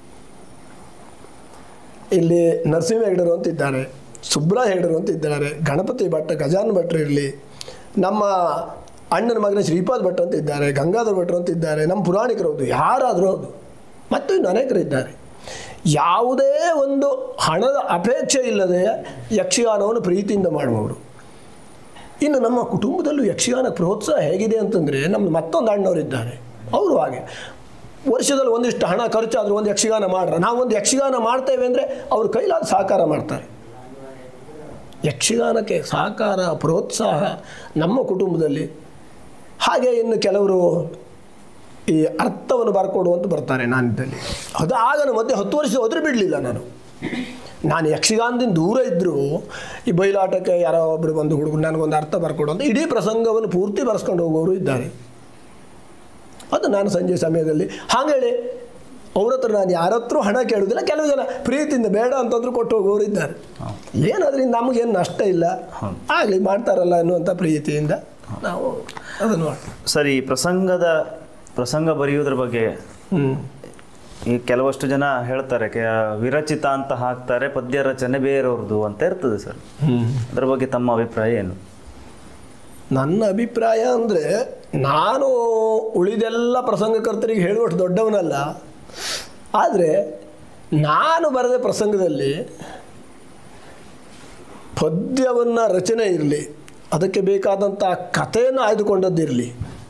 ಇಲ್ಲಿ ನರಸಿಂಹ ಹೆಗಡರು ಅಂತ ಇದ್ದಾರೆ ಸುಬ್ರ ಹೆಗಡರು ಅಂತ ಇದ್ದಾರೆ ಗಣಪತಿ ಭಟ್ ಗಜಾನ್ ಭಟ್ರು ಇರಲಿ ನಮ್ಮ ಅಣ್ಣನ ಮಗನ ಶ್ರೀಪಾದ್ ಭಟ್ ಅಂತ ಇದ್ದಾರೆ ಗಂಗಾಧರ್ ಭಟ್ರು ಅಂತ ಇದ್ದಾರೆ ನಮ್ಮ ಪುರಾಣಿಕರು ಹೌದು ಯಾರಾದರೂ ಹೌದು ಮತ್ತು ಇನ್ನು ಅನೇಕರು ಇದ್ದಾರೆ ಯಾವುದೇ ಒಂದು ಹಣದ ಅಪೇಕ್ಷೆ ಇಲ್ಲದೆ ಯಕ್ಷಗಾನವನ್ನು ಪ್ರೀತಿಯಿಂದ ಮಾಡುವವರು ಇನ್ನು ನಮ್ಮ ಕುಟುಂಬದಲ್ಲೂ ಯಕ್ಷಗಾನ ಪ್ರೋತ್ಸಾಹ ಹೇಗಿದೆ ಅಂತಂದರೆ ನಮ್ಮ ಮತ್ತೊಂದು ಅಣ್ಣವರಿದ್ದಾರೆ ಅವರು ಹಾಗೆ ವರ್ಷದಲ್ಲಿ ಒಂದಿಷ್ಟು ಹಣ ಖರ್ಚಾದರೂ ಒಂದು ಯಕ್ಷಗಾನ ಮಾಡ್ರ ನಾವು ಒಂದು ಯಕ್ಷಗಾನ ಮಾಡ್ತೇವೆ ಅಂದರೆ ಅವ್ರ ಕೈಲಾದ ಸಹಕಾರ ಮಾಡ್ತಾರೆ ಯಕ್ಷಗಾನಕ್ಕೆ ಸಹಕಾರ ಪ್ರೋತ್ಸಾಹ ನಮ್ಮ ಕುಟುಂಬದಲ್ಲಿ ಹಾಗೆ ಇನ್ನು ಕೆಲವರು ಈ ಅರ್ಥವನ್ನು ಬರ್ಕೊಡುವಂತ ಬರ್ತಾರೆ ನಾನಿದ್ದಲ್ಲಿ ಅದು ಆಗ ನಾನು ಮಧ್ಯೆ ಹತ್ತು ವರ್ಷ ಹೋದರೆ ಬಿಡಲಿಲ್ಲ ನಾನು ನಾನು ಯಕ್ಷಗಾನದಿಂದ ದೂರ ಇದ್ದರೂ ಈ ಬಯಲಾಟಕ್ಕೆ ಯಾರೋ ಒಬ್ಬರು ಬಂದು ಹುಡುಗರು ನನಗೊಂದು ಅರ್ಥ ಬರ್ಕೊಡು ಅಂತ ಇಡೀ ಪ್ರಸಂಗವನ್ನು ಪೂರ್ತಿ ಬರೆಸ್ಕೊಂಡು ಹೋಗೋರು ಇದ್ದಾರೆ ಅದು ನಾನು ಸಂಜೆ ಸಮಯದಲ್ಲಿ ಹಾಗೇಳಿ ಅವ್ರ ಹತ್ರ ನಾನು ಯಾರ ಹತ್ರ ಹಣ ಕೇಳೋದಿಲ್ಲ ಕೆಲವು ಜನ ಪ್ರೀತಿಯಿಂದ ಬೇಡ ಅಂತಂದ್ರು ಕೊಟ್ಟು ಹೋಗೋರು ಇದ್ದಾರೆ ಏನದ್ರಿಂದ ನಮಗೇನು ನಷ್ಟ ಇಲ್ಲ ಆಗಲಿ ಮಾಡ್ತಾರಲ್ಲ ಅನ್ನುವಂಥ ಪ್ರೀತಿಯಿಂದ ನಾವು ಅದನ್ನು ಮಾಡ್ತೀವಿ ಸರ್ ಈ ಪ್ರಸಂಗದ ಪ್ರಸಂಗ ಬರೆಯುವುದ್ರ ಬಗ್ಗೆ ಹ್ಞೂ ಈ ಕೆಲವಷ್ಟು ಜನ ಹೇಳ್ತಾರೆ ಕೆ ವಿರಚಿತ ಅಂತ ಹಾಕ್ತಾರೆ ಪದ್ಯ ರಚನೆ ಬೇರೆಯವ್ರದ್ದು ಅಂತ ಇರ್ತದೆ ಸರ್ ಹ್ಞೂ ಅದ್ರ ಬಗ್ಗೆ ತಮ್ಮ ಅಭಿಪ್ರಾಯ ಏನು ನನ್ನ ಅಭಿಪ್ರಾಯ ಅಂದರೆ ನಾನು ಉಳಿದೆಲ್ಲ ಪ್ರಸಂಗಕರ್ತರಿಗೆ ಹೇಳುವಷ್ಟು ದೊಡ್ಡವನಲ್ಲ ಆದರೆ ನಾನು ಬರೆದ ಪ್ರಸಂಗದಲ್ಲಿ ಪದ್ಯವನ್ನು ರಚನೆ ಇರಲಿ ಅದಕ್ಕೆ ಬೇಕಾದಂಥ ಕಥೆಯನ್ನು ಆಯ್ದುಕೊಂಡದ್ದಿರಲಿ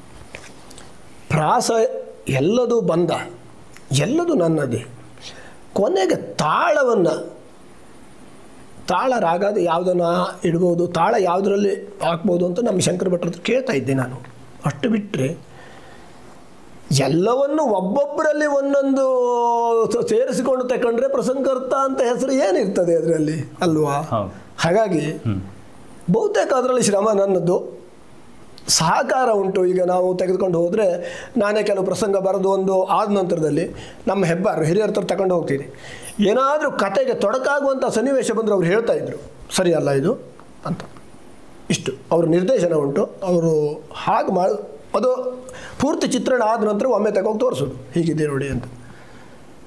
ಪ್ರಾಸ ಎಲ್ಲದೂ ಬಂದ ಎಲ್ಲದೂ ನನ್ನದೇ ಕೊನೆಗೆ ತಾಳವನ್ನು ತಾಳ ರಾಗದ ಯಾವುದನ್ನು ಇಡ್ಬೋದು ತಾಳ ಯಾವುದರಲ್ಲಿ ಹಾಕ್ಬೋದು ಅಂತ ನಮ್ಮ ಶಂಕರ ಭಟ್ರ ಹತ್ರ ಕೇಳ್ತಾ ಇದ್ದೆ ನಾನು ಅಷ್ಟು ಬಿಟ್ಟರೆ ಎಲ್ಲವನ್ನು ಒಬ್ಬೊಬ್ಬರಲ್ಲಿ ಒಂದೊಂದು ಸ- ಸೇರಿಸಿಕೊಂಡು ತಗೊಂಡ್ರೆ ಪ್ರಸಂಗರ್ತ ಅಂತ ಹೆಸರು ಏನಿರ್ತದೆ ಅದರಲ್ಲಿ ಅಲ್ವಾ ಹೌದು. ಹಾಗಾಗಿ ಬಹುತೇಕ ಅದರಲ್ಲಿ ಶ್ರಮ ನನ್ನದು ಸಹಕಾರ ಉಂಟು ಈಗ ನಾವು ತೆಗೆದುಕೊಂಡು ಹೋದರೆ ನಾನೇ ಕೆಲವು ಪ್ರಸಂಗ ಬರೆದು ಒಂದು ಆದ ನಂತರದಲ್ಲಿ ನಮ್ಮ ಹೆಬ್ಬಾರು ಹಿರಿಯರ ಹತ್ರ ತಗೊಂಡು ಹೋಗ್ತೀನಿ ಏನಾದರೂ ಕತೆಗೆ ತೊಡಕಾಗುವಂಥ ಸನ್ನಿವೇಶ ಬಂದರೆ ಅವ್ರು ಹೇಳ್ತಾ ಇದ್ರು ಸರಿ ಅಲ್ಲ ಇದು ಅಂತ ಇಷ್ಟು ಅವ್ರ ನಿರ್ದೇಶನ ಉಂಟು ಅವರು ಹಾಗೆ ಮಾಡಿ ಅದು ಪೂರ್ತಿ ಚಿತ್ರಣ ಆದ ನಂತರ ಒಮ್ಮೆ ತಗೋಗಿ ತೋರಿಸೋದು ಹೀಗಿದೆ ನೋಡಿ ಅಂತ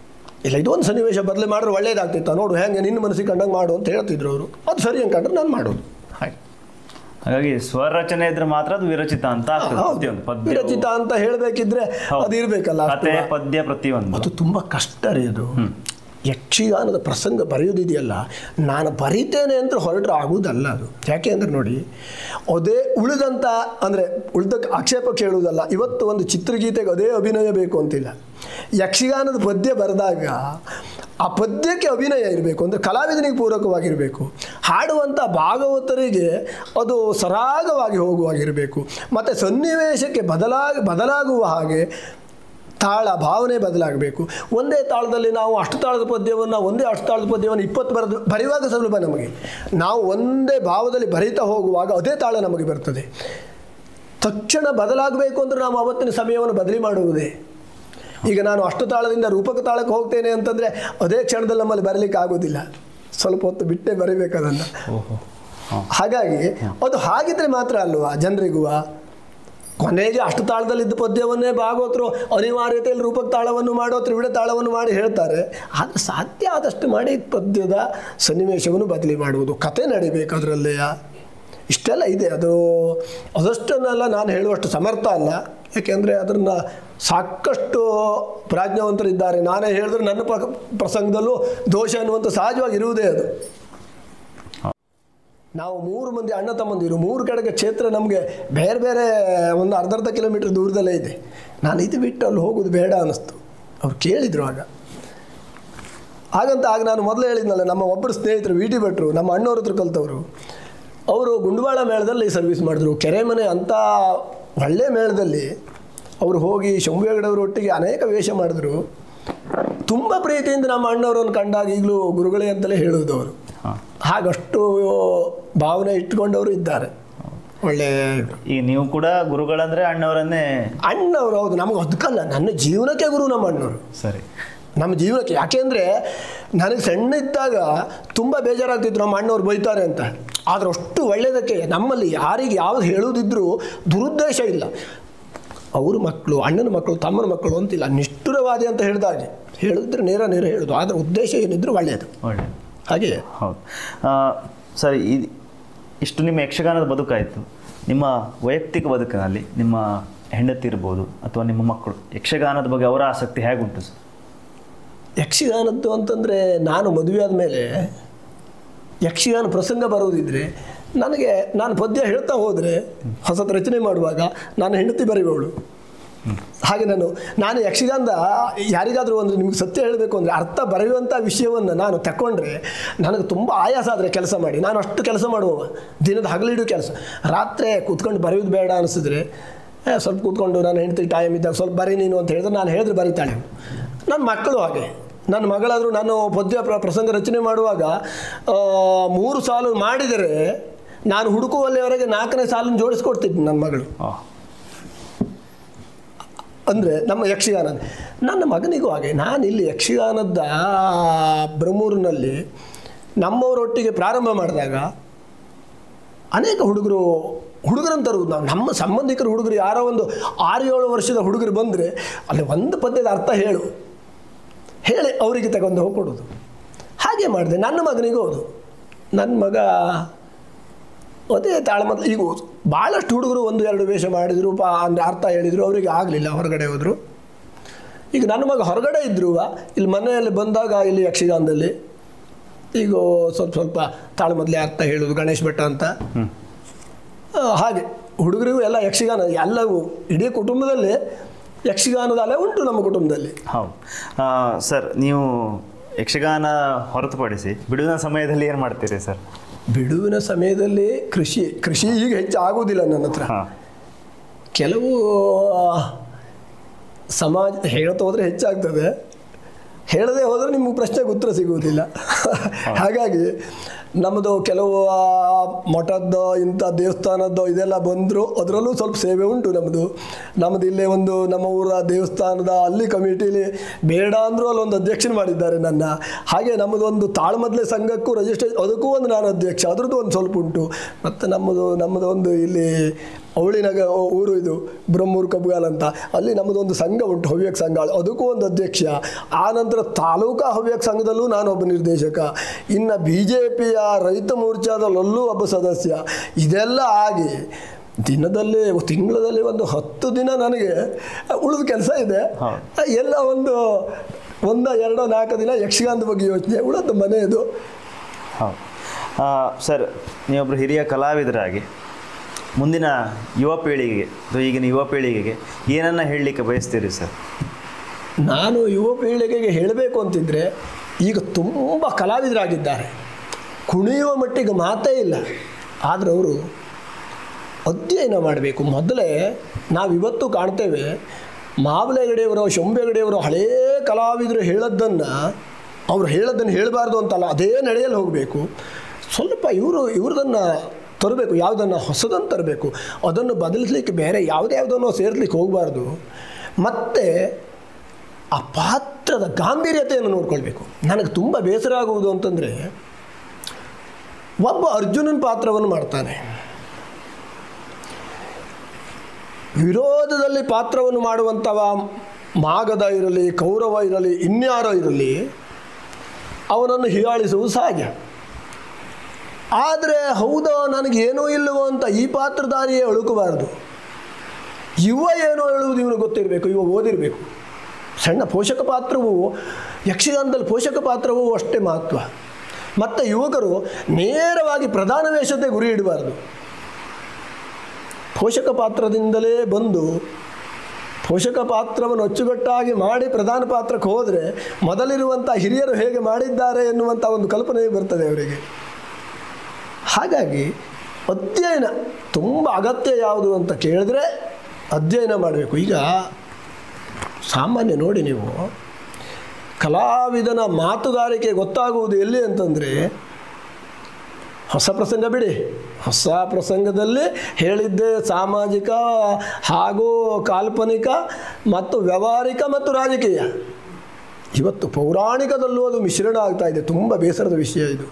ಇಲ್ಲ ಇದೊಂದು ಸನ್ನಿವೇಶ ಬದಲು ಮಾಡಿದ್ರೆ ಒಳ್ಳೇದಾಗ್ತಿತ್ತು ನೋಡು ಹೆಂಗೆ ನಿನ್ನ ಮನಸ್ಸಿಗೆ ಕಂಡಂಗೆ ಮಾಡು ಅಂತ ಹೇಳ್ತಿದ್ರು ಅವರು ಅದು ಸರಿ ಅನ್ಕೊಂಡ್ರೆ ನಾನು ಮಾಡೋದು ಹಾಗೆ ಹಾಗಾಗಿ ಸ್ವರಚನೆ ಇದ್ರೆ ಮಾತ್ರ ಅದು ವಿರಚಿತ ಅಂತ ಆಗ್ತದೆ ಹೌದು ಪ್ರತಿಯೊಂದು ಪದ್ಯ ವಿರಚಿತ ಅಂತ ಹೇಳಬೇಕಿದ್ರೆ ಅದು ಇರಬೇಕಲ್ಲ ಕತೆ ಪದ್ಯ ಪ್ರತಿಯೊಂದು ಅದು ತುಂಬ ಕಷ್ಟ ರೀ ಅದು ಯಕ್ಷಗಾನದ ಪ್ರಸಂಗ ಬರೆಯೋದಿದೆಯಲ್ಲ ನಾನು ಬರಿತೇನೆ ಅಂತ ಹೊರಟ್ರೆ ಆಗುವುದಲ್ಲ ಅದು ಯಾಕೆ ಅಂದ್ರೆ ನೋಡಿ ಅದೇ ಉಳಿದಂಥ ಅಂದರೆ ಉಳಿದಕ್ಕೆ ಆಕ್ಷೇಪ ಕೇಳುವುದಲ್ಲ ಇವತ್ತು ಒಂದು ಚಿತ್ರಗೀತೆಗೆ ಅದೇ ಅಭಿನಯ ಬೇಕು ಅಂತಿಲ್ಲ ಯಕ್ಷಗಾನದ ಪದ್ಯ ಬರೆದಾಗ ಆ ಪದ್ಯಕ್ಕೆ ಅಭಿನಯ ಇರಬೇಕು ಅಂದರೆ ಕಲಾವಿದನಿಗೆ ಪೂರಕವಾಗಿರಬೇಕು ಹಾಡುವಂಥ ಭಾಗವತರಿಗೆ ಅದು ಸರಾಗವಾಗಿ ಹೋಗುವಾಗಿರಬೇಕು ಮತ್ತು ಸನ್ನಿವೇಶಕ್ಕೆ ಬದಲಾಗಿ ಬದಲಾಗುವ ಹಾಗೆ ತಾಳ ಭಾವನೆ ಬದಲಾಗಬೇಕು ಒಂದೇ ತಾಳದಲ್ಲಿ ನಾವು ಅಷ್ಟು ತಾಳದ ಪದ್ಯವನ್ನು ಒಂದೇ ಅಷ್ಟು ತಾಳದ ಪದ್ಯವನ್ನು ಇಪ್ಪತ್ತು ಬರೆದು ಬರೆಯುವಾಗ ಸುಲಭ ನಮಗೆ ನಾವು ಒಂದೇ ಭಾವದಲ್ಲಿ ಬರೀತಾ ಹೋಗುವಾಗ ಅದೇ ತಾಳ ನಮಗೆ ಬರ್ತದೆ ತಕ್ಷಣ ಬದಲಾಗಬೇಕು ಅಂದರೆ ನಾವು ಅವತ್ತಿನ ಸಮಯವನ್ನು ಬದಲಿ ಮಾಡುವುದೇ ಈಗ ನಾನು ಅಷ್ಟು ತಾಳದಿಂದ ರೂಪಕ ತಾಳಕ್ಕೆ ಹೋಗ್ತೇನೆ ಅಂತಂದರೆ ಅದೇ ಕ್ಷಣದಲ್ಲಿ ನಮ್ಮಲ್ಲಿ ಬರಲಿಕ್ಕೆ ಆಗೋದಿಲ್ಲ ಸ್ವಲ್ಪ ಹೊತ್ತು ಬಿಟ್ಟೇ ಬರೀಬೇಕು ಅದನ್ನು ಹಾಗಾಗಿ ಅದು ಹಾಗಿದ್ರೆ ಮಾತ್ರ ಅಲ್ವಾ ಜನರಿಗೂ ಕೊನೆಗೆ ಅಷ್ಟು ತಾಳದಲ್ಲಿದ್ದ ಪದ್ಯವನ್ನೇ ಭಾಗವತರು ಅನಿವಾರ್ಯತೆಯಲ್ಲಿ ರೂಪಕ ತಾಳವನ್ನು ಮಾಡೋ ತ್ರಿವಿಡ ತಾಳವನ್ನು ಮಾಡಿ ಹೇಳ್ತಾರೆ ಆದರೆ ಸಾಧ್ಯ ಆದಷ್ಟು ಮಾಡಿ ಪದ್ಯದ ಸನ್ನಿವೇಶವನ್ನು ಬದಲಿ ಮಾಡುವುದು ಕತೆ ನಡಿಬೇಕು ಅದರಲ್ಲೆಯ ಇಷ್ಟೆಲ್ಲ ಇದೆ ಅದು ಅದಷ್ಟನ್ನೆಲ್ಲ ನಾನು ಹೇಳುವಷ್ಟು ಸಮರ್ಥ ಅಲ್ಲ ಯಾಕೆಂದರೆ ಅದನ್ನು ಸಾಕಷ್ಟು ಪ್ರಾಜ್ಞವಂತರಿದ್ದಾರೆ ನಾನೇ ಹೇಳಿದ್ರೆ ನನ್ನ ಪ್ರ ಪ್ರಸಂಗದಲ್ಲೂ ದೋಷ ಅನ್ನುವಂಥ ಸಹಜವಾಗಿ ಇರುವುದೇ ಅದು ನಾವು ಮೂರು ಮಂದಿ ಅಣ್ಣ ತಮ್ಮಂದಿರು ಮೂರು ಕಡೆಗೆ ಕ್ಷೇತ್ರ ನಮಗೆ ಬೇರೆ ಬೇರೆ ಒಂದು ಅರ್ಧ ಅರ್ಧ ಕಿಲೋಮೀಟರ್ ದೂರದಲ್ಲೇ ಇದೆ ನಾನು ಇದು ಬಿಟ್ಟು ಅಲ್ಲಿ ಹೋಗೋದು ಬೇಡ ಅನ್ನಿಸ್ತು ಅವ್ರು ಕೇಳಿದರು ಆಗ ಹಾಗಂತ ಆಗ ನಾನು ಮೊದಲು ಹೇಳಿದ್ನಲ್ಲ ನಮ್ಮ ಒಬ್ಬರು ಸ್ನೇಹಿತರು ವಿ ಟಿ ಭಟ್ರು ನಮ್ಮ ಅಣ್ಣವ್ರ ಹತ್ರ ಕಲ್ತವರು ಅವರು ಗುಂಡವಾಳ ಮೇಳದಲ್ಲಿ ಸರ್ವಿಸ್ ಮಾಡಿದ್ರು ಕೆರೆಮನೆ ಅಂಥ ಒಳ್ಳೆ ಮೇಳದಲ್ಲಿ ಅವರು ಹೋಗಿ ಶಂಭುವೇಗಡವ್ರ ಒಟ್ಟಿಗೆ ಅನೇಕ ವೇಷ ಮಾಡಿದ್ರು ತುಂಬ ಪ್ರೀತಿಯಿಂದ ನಮ್ಮ ಅಣ್ಣವರನ್ನು ಕಂಡಾಗ ಈಗಲೂ ಗುರುಗಳೇ ಅಂತಲೇ ಹೇಳುವುದು ಅವರು ಹಾಗಷ್ಟು ಭಾವನೆ ಇಟ್ಕೊಂಡವರು ಇದ್ದಾರೆ ಒಳ್ಳೆ ಈಗ ನೀವು ಕೂಡ ಗುರುಗಳಂದ್ರೆ ಅಣ್ಣವರನ್ನೇ ಅಣ್ಣವರು ಹೌದು ನಮಗೆ ಅದಕ್ಕಲ್ಲ ನನ್ನ ಜೀವನಕ್ಕೆ ಗುರು ನಮ್ಮ ಅಣ್ಣವರು ಸರಿ ನಮ್ಮ ಜೀವನಕ್ಕೆ ಯಾಕೆಂದರೆ ನನಗೆ ಸಣ್ಣ ಇದ್ದಾಗ ತುಂಬ ಬೇಜಾರಾಗ್ತಿತ್ತು ನಮ್ಮ ಅಣ್ಣವ್ರು ಬೈತಾರೆ ಅಂತ ಆದರೆ ಅಷ್ಟು ಒಳ್ಳೆಯದಕ್ಕೆ ನಮ್ಮಲ್ಲಿ ಯಾರಿಗೆ ಯಾವುದು ಹೇಳುವುದಿದ್ರೂ ದುರುದ್ದೇಶ ಇಲ್ಲ ಅವ್ರ ಮಕ್ಕಳು ಅಣ್ಣನ ಮಕ್ಕಳು ತಮ್ಮನ ಮಕ್ಕಳು ಅಂತಿಲ್ಲ ನಿಷ್ಠುರವಾದಿ ಅಂತ ಹೇಳಿದಾಗೆ ಹೇಳಿದ್ರೆ ನೇರ ನೇರ ಹೇಳೋದು ಆದರೆ ಉದ್ದೇಶ ಏನಿದ್ರು ಒಳ್ಳೆಯದು ಒಳ್ಳೆ ಹಾಗೆ ಹೌದು ಆ, ಸರಿ ಇದು ಇಷ್ಟು ನಿಮ್ಮ ಯಕ್ಷಗಾನದ ಬದುಕಾಯಿತು ನಿಮ್ಮ ವೈಯಕ್ತಿಕ ಬದುಕಿನಲ್ಲಿ ನಿಮ್ಮ ಹೆಂಡತಿ ಇರ್ಬೋದು ಅಥವಾ ನಿಮ್ಮ ಮಕ್ಕಳು ಯಕ್ಷಗಾನದ ಬಗ್ಗೆ ಅವರ ಆಸಕ್ತಿ ಹೇಗುಂಟು ಸರ್ ಯಕ್ಷಗಾನದ್ದು ಅಂತಂದರೆ ನಾನು ಮದುವೆ ಆದಮೇಲೆ ಯಕ್ಷಗಾನ ಪ್ರಸಂಗ ಬರೋದಿದ್ರೆ ನನಗೆ ನಾನು ಪದ್ಯ ಹೇಳ್ತಾ ಹೋದರೆ ಹೊಸತು ರಚನೆ ಮಾಡುವಾಗ ನಾನು ಹೆಂಡತಿ ಬರೆಯುವವಳು ಹಾಗೆ ನಾನು ನಾನು ಯಕ್ಷಗಾನದ ಯಾರಿಗಾದರೂ ಅಂದರೆ ನಿಮ್ಗೆ ಸತ್ಯ ಹೇಳಬೇಕು ಅಂದರೆ ಅರ್ಥ ಬರೆಯುವಂಥ ವಿಷಯವನ್ನು ನಾನು ತಗೊಂಡ್ರೆ ನನಗೆ ತುಂಬ ಆಯಾಸ ಆದರೆ ಕೆಲಸ ಮಾಡಿ ನಾನು ಅಷ್ಟು ಕೆಲಸ ಮಾಡುವವ ದಿನದ ಹಗಲಿಡೂ ಕೆಲಸ ರಾತ್ರಿ ಕೂತ್ಕೊಂಡು ಬರೆಯೋದು ಬೇಡ ಅನಿಸಿದ್ರೆ ಏ, ಸ್ವಲ್ಪ ಕೂತ್ಕೊಂಡು ನಾನು ಹೆಂಡತಿ ಟೈಮ್ ಇದ್ದಾಗ ಸ್ವಲ್ಪ ಬರೀ ನೀನು ಅಂತ ಹೇಳಿದ್ರೆ ನಾನು ಹೇಳಿದ್ರೆ ಬರೀತಾಳೆ ನನ್ನ ಮಕ್ಕಳು ಹಾಗೆ ನನ್ನ ಮಗಳಾದರೂ ನಾನು ಪದ್ಯ ಪ್ರ ಪ್ರಸಂಗ ರಚನೆ ಮಾಡುವಾಗ ಆ, ಮೂರು ಸಾಲು ಮಾಡಿದರೆ ನಾನು ಹುಡುಕುವಲ್ಲಿವರೆಗೆ ನಾಲ್ಕನೇ ಸಾಲನ್ನು ಜೋಡಿಸ್ಕೊಡ್ತಿದ್ದೆ ನನ್ನ ಮಗಳು ಆ, ಅಂದರೆ ನಮ್ಮ ಯಕ್ಷಗಾನ ನನ್ನ ಮಗನಿಗೂ ಹಾಗೆ ನಾನು ಇಲ್ಲಿ ಯಕ್ಷಗಾನದ ಬ್ರಹ್ಮೂರಿನಲ್ಲಿ ನಮ್ಮವರೊಟ್ಟಿಗೆ ಪ್ರಾರಂಭ ಮಾಡಿದಾಗ ಅನೇಕ ಹುಡುಗರು ಹುಡುಗರನ್ನು ತರುವುದು ನಾವು ನಮ್ಮ ಸಂಬಂಧಿಕರ ಹುಡುಗರು ಯಾರೋ ಒಂದು ಆರು ಏಳು ವರ್ಷದ ಹುಡುಗರು ಬಂದರೆ ಅಲ್ಲಿ ಒಂದು ಪದ್ಯದ ಅರ್ಥ ಹೇಳು ಹೇಳಿ ಅವರಿಗೆ ತಗೊಂಡು ಹೋಗ್ಕೊಡೋದು ಹಾಗೆ ಮಾಡಿದೆ ನನ್ನ ಮಗನಿಗೂ ಹೌದು ನನ್ನ ಮಗ ಅದೇ ತಾಳಮದ್ಲ ಈಗ ಭಾಳಷ್ಟು ಹುಡುಗರು ಒಂದು ಎರಡು ವೇಷ ಮಾಡಿದರು ಪಾ ಅಂದರೆ ಅರ್ಥ ಹೇಳಿದರು ಅವರಿಗೆ ಆಗಲಿಲ್ಲ ಹೊರಗಡೆ ಹೋದರು ಈಗ ನನ್ನ ಮಗ ಹೊರಗಡೆ ಇದ್ದರು ಇಲ್ಲಿ ಮನೆಯಲ್ಲಿ ಬಂದಾಗ ಇಲ್ಲಿ ಯಕ್ಷಗಾನದಲ್ಲಿ ಈಗ ಸ್ವಲ್ಪ ಸ್ವಲ್ಪ ತಾಳಮದ್ಲೆ ಅರ್ಥ ಹೇಳೋದು ಗಣೇಶ್ ಭಟ್ಟ ಅಂತ ಆ, ಹಾಗೆ ಹುಡುಗರಿಗೂ ಎಲ್ಲ ಯಕ್ಷಗಾನ ಎಲ್ಲವೂ ಇಡೀ ಕುಟುಂಬದಲ್ಲಿ ಯಕ್ಷಗಾನದ ಅಲೆ ಉಂಟು ನಮ್ಮ ಕುಟುಂಬದಲ್ಲಿ ಹೌದು ಆ, ಸರ್ ನೀವು ಯಕ್ಷಗಾನ ಹೊರತುಪಡಿಸಿ ಬಿಡುವಿನ ಸಮಯದಲ್ಲಿ ಏನು ಮಾಡ್ತೀರಿ ಸರ್ ಬಿಡುವಿನ ಸಮಯದಲ್ಲಿ ಕೃಷಿ ಕೃಷಿ ಈಗ ಹೆಚ್ಚು ಆಗೋದಿಲ್ಲ ನನ್ನ ಹತ್ರ ಹಾಂ ಕೆಲವು ಸಮಾಜ ಹೇಳ್ತಾ ಹೋದರೆ ಹೆಚ್ಚಾಗ್ತದೆ ಹೇಳದೆ ಹೋದರೆ ನಿಮಗೆ ಪ್ರಶ್ನೆಗೆ ಉತ್ತರ ಸಿಗುವುದಿಲ್ಲ ಹಾಗಾಗಿ ನಮ್ಮದು ಕೆಲವು ಆ, ಮಠದ್ದು ಇಂಥ ದೇವಸ್ಥಾನದ್ದು ಇದೆಲ್ಲ ಬಂದರು ಅದರಲ್ಲೂ ಸ್ವಲ್ಪ ಸೇವೆ ಉಂಟು ನಮ್ಮದು ನಮ್ಮದು ಇಲ್ಲೇ ಒಂದು ನಮ್ಮ ಊರ ದೇವಸ್ಥಾನದ ಅಲ್ಲಿ ಕಮಿಟಿಲಿ ಬೇಡ ಅಂದರೂ ಅಲ್ಲೊಂದು ಅಧ್ಯಕ್ಷನ ಮಾಡಿದ್ದಾರೆ ನನ್ನ ಹಾಗೆ ನಮ್ಮದೊಂದು ತಾಳ್ಮದ್ಲೆ ಸಂಘಕ್ಕೂ ರಿಜಿಸ್ಟ್ರೇಷನ್ ಅದಕ್ಕೂ ಒಂದು ನಾನು ಅಧ್ಯಕ್ಷ ಅದ್ರದ್ದು ಒಂದು ಸ್ವಲ್ಪ ಉಂಟು ಮತ್ತು ನಮ್ಮದು ನಮ್ಮದು ಒಂದು ಇಲ್ಲಿ ಅವಳಿನಗ ಊರು ಇದು ಬ್ರಹ್ಮೂರು ಕಬ್ಗಾಲ್ ಅಂತ ಅಲ್ಲಿ ನಮ್ಮದೊಂದು ಸಂಘ ಉಂಟು ಹವ್ಯಕ ಸಂಘ ಅದಕ್ಕೂ ಒಂದು ಅಧ್ಯಕ್ಷ ಆ ನಂತರ ತಾಲೂಕಾ ಹವ್ಯಕ ಸಂಘದಲ್ಲೂ ನಾನೊಬ್ಬ ನಿರ್ದೇಶಕ ಇನ್ನು ಬಿ ಜೆ ಪಿಯ ರೈತ ಮೋರ್ಚಾದಲ್ಲೂ ಒಬ್ಬ ಸದಸ್ಯ ಇದೆಲ್ಲ ಆಗಿ ದಿನದಲ್ಲಿ ತಿಂಗಳಲ್ಲಿ ಒಂದು ಹತ್ತು ದಿನ ನನಗೆ ಉಳಿದ ಕೆಲಸ ಇದೆ ಎಲ್ಲ ಒಂದು ಒಂದ ಎರಡೋ ನಾಲ್ಕು ದಿನ ಯಕ್ಷಗಾನದ ಬಗ್ಗೆ ಯೋಚನೆ ಉಳಿದ ಮನೆಯದು ಹೌದು ಆ, ಸರ್ ನೀವೊಬ್ಬರು ಹಿರಿಯ ಕಲಾವಿದರಾಗಿ ಮುಂದಿನ ಯುವ ಪೀಳಿಗೆಗೆ ಅಥವಾ ಈಗಿನ ಯುವ ಪೀಳಿಗೆಗೆ ಏನನ್ನ ಹೇಳಲಿಕ್ಕೆ ಬಯಸ್ತೀರಿ ಸರ್ ನಾನು ಯುವ ಪೀಳಿಗೆಗೆ ಹೇಳಬೇಕು ಅಂತಿದ್ರೆ ಈಗ ತುಂಬ ಕಲಾವಿದರಾಗಿದ್ದಾರೆ ಕುಣಿಯುವ ಮಟ್ಟಿಗೆ ಮಾತೇ ಇಲ್ಲ ಆದರೆ ಅವರು ಅಧ್ಯಯನ ಮಾಡಬೇಕು ಮೊದಲೇ ನಾವಿವತ್ತು ಕಾಣ್ತೇವೆ ಮಾವಲೆಗಡೆಯವರು ಶೊಂಬೆಗಡೆಯವರು ಹಳೇ ಕಲಾವಿದರು ಹೇಳದ್ದನ್ನು ಅವ್ರು ಹೇಳೋದನ್ನು ಹೇಳಬಾರ್ದು ಅಂತಲ್ಲ ಅದೇ ನಡೆಯಲ್ಲಿ ಹೋಗಬೇಕು ಸ್ವಲ್ಪ ಇವರು ಇವ್ರದನ್ನು ತರಬೇಕು ಯಾವುದನ್ನು ಹೊಸದನ್ನು ತರಬೇಕು ಅದನ್ನು ಬದಲಿಸ್ಲಿಕ್ಕೆ ಬೇರೆ ಯಾವುದೇ ಯಾವುದನ್ನು ಸೇರಿಸ್ಲಿಕ್ಕೆ ಹೋಗಬಾರ್ದು ಮತ್ತು ಆ ಪಾತ್ರದ ಗಾಂಭೀರ್ಯತೆಯನ್ನು ನೋಡ್ಕೊಳ್ಬೇಕು ನನಗೆ ತುಂಬ ಬೇಸರ ಆಗುವುದು ಅಂತಂದರೆ ಒಬ್ಬ ಅರ್ಜುನನ ಪಾತ್ರವನ್ನು ಮಾಡ್ತಾನೆ ವಿರೋಧದಲ್ಲಿ ಪಾತ್ರವನ್ನು ಮಾಡುವಂಥವ ಮಾಗದ ಇರಲಿ ಕೌರವ ಇರಲಿ ಇನ್ಯಾರೋ ಇರಲಿ ಅವನನ್ನು ಹೀಯಾಳಿಸುವುದು ಸಹಜ ಆದರೆ ಹೌದೋ ನನಗೇನೂ ಇಲ್ಲವೋ ಅಂತ ಈ ಪಾತ್ರಧಾರಿಯೇ ಅಳುಕಬಾರದು ಇವ ಏನೋ ಹೇಳುವುದು ಇವನು ಗೊತ್ತಿರಬೇಕು ಇವ ಓದಿರಬೇಕು ಸಣ್ಣ ಪೋಷಕ ಪಾತ್ರವು ಯಕ್ಷಗಾನದಲ್ಲಿ ಪೋಷಕ ಪಾತ್ರವೂ ಅಷ್ಟೇ ಮಹತ್ವ ಮತ್ತು ಯುವಕರು ನೇರವಾಗಿ ಪ್ರಧಾನ ವೇಷತೆ ಗುರಿ ಇಡಬಾರ್ದು ಪೋಷಕ ಪಾತ್ರದಿಂದಲೇ ಬಂದು ಪೋಷಕ ಪಾತ್ರವನ್ನು ಅಚ್ಚುಕಟ್ಟಾಗಿ ಮಾಡಿ ಪ್ರಧಾನ ಪಾತ್ರಕ್ಕೆ ಹೋದರೆ ಮೊದಲಿರುವಂಥ ಹಿರಿಯರು ಹೇಗೆ ಮಾಡಿದ್ದಾರೆ ಎನ್ನುವಂಥ ಒಂದು ಕಲ್ಪನೆ ಬರ್ತದೆ ಅವರಿಗೆ ಹಾಗಾಗಿ ಅಧ್ಯಯನ ತುಂಬ ಅಗತ್ಯ ಯಾವುದು ಅಂತ ಕೇಳಿದ್ರೆ ಅಧ್ಯಯನ ಮಾಡಬೇಕು ಈಗ ಸಾಮಾನ್ಯ ನೋಡಿ ನೀವು ಕಲಾವಿದನ ಮಾತುಗಾರಿಕೆ ಗೊತ್ತಾಗುವುದು ಎಲ್ಲಿ ಅಂತಂದರೆ ಹೊಸ ಪ್ರಸಂಗ ಬಿಡಿ ಹೊಸ ಪ್ರಸಂಗದಲ್ಲಿ ಹೇಳಿದ್ದೇ ಸಾಮಾಜಿಕ ಹಾಗೂ ಕಾಲ್ಪನಿಕ ಮತ್ತು ವ್ಯಾವಹಾರಿಕ ಮತ್ತು ರಾಜಕೀಯ ಇವತ್ತು ಪೌರಾಣಿಕದಲ್ಲೂ ಅದು ಮಿಶ್ರಣ ಆಗ್ತಾ ಇದೆ ತುಂಬ ಬೇಸರದ ವಿಷಯ ಇದು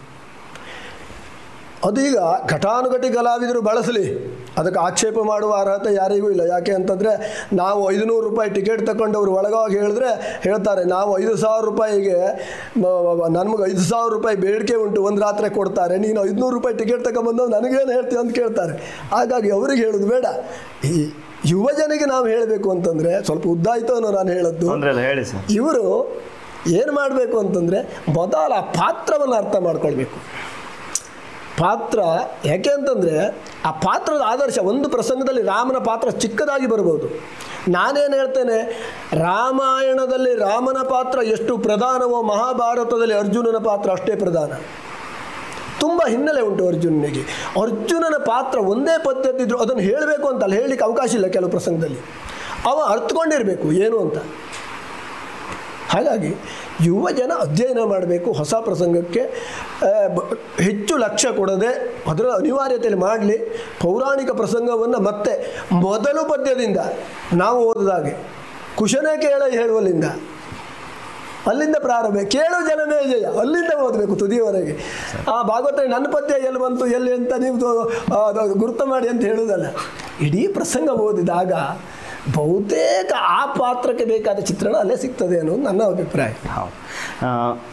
ಅದೀಗ ಘಟಾನುಘಟಿ ಕಲಾವಿದರು ಬಳಸಲಿ ಅದಕ್ಕೆ ಆಕ್ಷೇಪ ಮಾಡುವ ಅರ್ಹತೆ ಯಾರಿಗೂ ಇಲ್ಲ ಯಾಕೆ ಅಂತಂದರೆ ನಾವು ಐದುನೂರು ರೂಪಾಯಿ ಟಿಕೆಟ್ ತಗೊಂಡವ್ರು ಒಳಗೋಗಿ ಹೇಳಿದ್ರೆ ಹೇಳ್ತಾರೆ ನಾವು ಐದು ಸಾವಿರ ರೂಪಾಯಿಗೆ ನಮಗೆ ಐದು ಸಾವಿರ ರೂಪಾಯಿ ಬೇಡಿಕೆ ಉಂಟು ಒಂದು ರಾತ್ರಿ ಕೊಡ್ತಾರೆ ನೀನು ಐದುನೂರು ರೂಪಾಯಿ ಟಿಕೆಟ್ ತಗೊಂಬಂದು ನನಗೇನು ಹೇಳ್ತೀವಿ ಅಂತ ಕೇಳ್ತಾರೆ ಹಾಗಾಗಿ ಅವ್ರಿಗೆ ಹೇಳೋದು ಬೇಡ ಈ ಯುವಜನಿಗೆ ನಾವು ಹೇಳಬೇಕು ಅಂತಂದರೆ ಸ್ವಲ್ಪ ಉದ್ದಾಯಿತು ಅನ್ನೋ ನಾನು ಹೇಳದ್ದು ತೊಂದರೆ ಇಲ್ಲ ಹೇಳಿ ಸರ್ ಇವರು ಏನು ಮಾಡಬೇಕು ಅಂತಂದರೆ ಮೊದಲ ಆ ಪಾತ್ರವನ್ನು ಅರ್ಥ ಮಾಡ್ಕೊಳ್ಬೇಕು ಪಾತ್ರ ಯಾಕೆ ಅಂತಂದರೆ ಆ ಪಾತ್ರದ ಆದರ್ಶ ಒಂದು ಪ್ರಸಂಗದಲ್ಲಿ ರಾಮನ ಪಾತ್ರ ಚಿಕ್ಕದಾಗಿ ಬರ್ಬೋದು ನಾನೇನು ಹೇಳ್ತೇನೆ ರಾಮಾಯಣದಲ್ಲಿ ರಾಮನ ಪಾತ್ರ ಎಷ್ಟು ಪ್ರಧಾನವೋ ಮಹಾಭಾರತದಲ್ಲಿ ಅರ್ಜುನನ ಪಾತ್ರ ಅಷ್ಟೇ ಪ್ರಧಾನ ತುಂಬ ಹಿನ್ನೆಲೆ ಉಂಟು ಅರ್ಜುನನಿಗೆ ಅರ್ಜುನನ ಪಾತ್ರ ಒಂದೇ ಪದ್ಧತಿ ಇದ್ರು ಅದನ್ನು ಹೇಳಬೇಕು ಅಂತಲ್ಲ ಹೇಳಲಿಕ್ಕೆ ಅವಕಾಶ ಇಲ್ಲ ಕೆಲವು ಪ್ರಸಂಗದಲ್ಲಿ ಅವ ಅರ್ಥಕೊಂಡಿರಬೇಕು ಏನು ಅಂತ ಹಾಗಾಗಿ ಯುವ ಜನ ಅಧ್ಯಯನ ಮಾಡಬೇಕು ಹೊಸ ಪ್ರಸಂಗಕ್ಕೆ ಆ, ಬ- ಹೆಚ್ಚು ಲಕ್ಷ್ಯ ಕೊಡದೆ ಅದರ ಅನಿವಾರ್ಯತೆಯಲ್ಲಿ ಮಾಡಲಿ ಪೌರಾಣಿಕ ಪ್ರಸಂಗವನ್ನು ಮತ್ತೆ ಮೊದಲು ಪದ್ಯದಿಂದ ನಾವು ಓದಿದಾಗೆ ಕುಶನೇ ಕೇಳ ಹೇಳುವಲ್ಲಿಂದ ಅಲ್ಲಿಂದ ಪ್ರಾರಂಭ ಕೇಳು ಜನಮೇ ಜಯ ಅಲ್ಲಿಂದ ಓದಬೇಕು ತುದಿಯವರೆಗೆ ಆ ಭಾಗವತ ನನ್ನ ಪದ್ಯ ಎಲ್ಲಿ ಬಂತು ಎಲ್ಲಿ ಅಂತ ನೀವು ತೋ- ಆ, ಅದು ಗುರುತು ಮಾಡಿ ಅಂತ ಹೇಳುವುದಲ್ಲ ಇಡೀ ಪ್ರಸಂಗ ಓದಿದಾಗ ಬಹುತೇಕ ಆ ಪಾತ್ರಕ್ಕೆ ಬೇಕಾದ ಚಿತ್ರಣ ಅಲ್ಲೇ ಸಿಗ್ತದೆ ಅನ್ನೋದು ನನ್ನ ಅಭಿಪ್ರಾಯ ಹೌದು ಆ,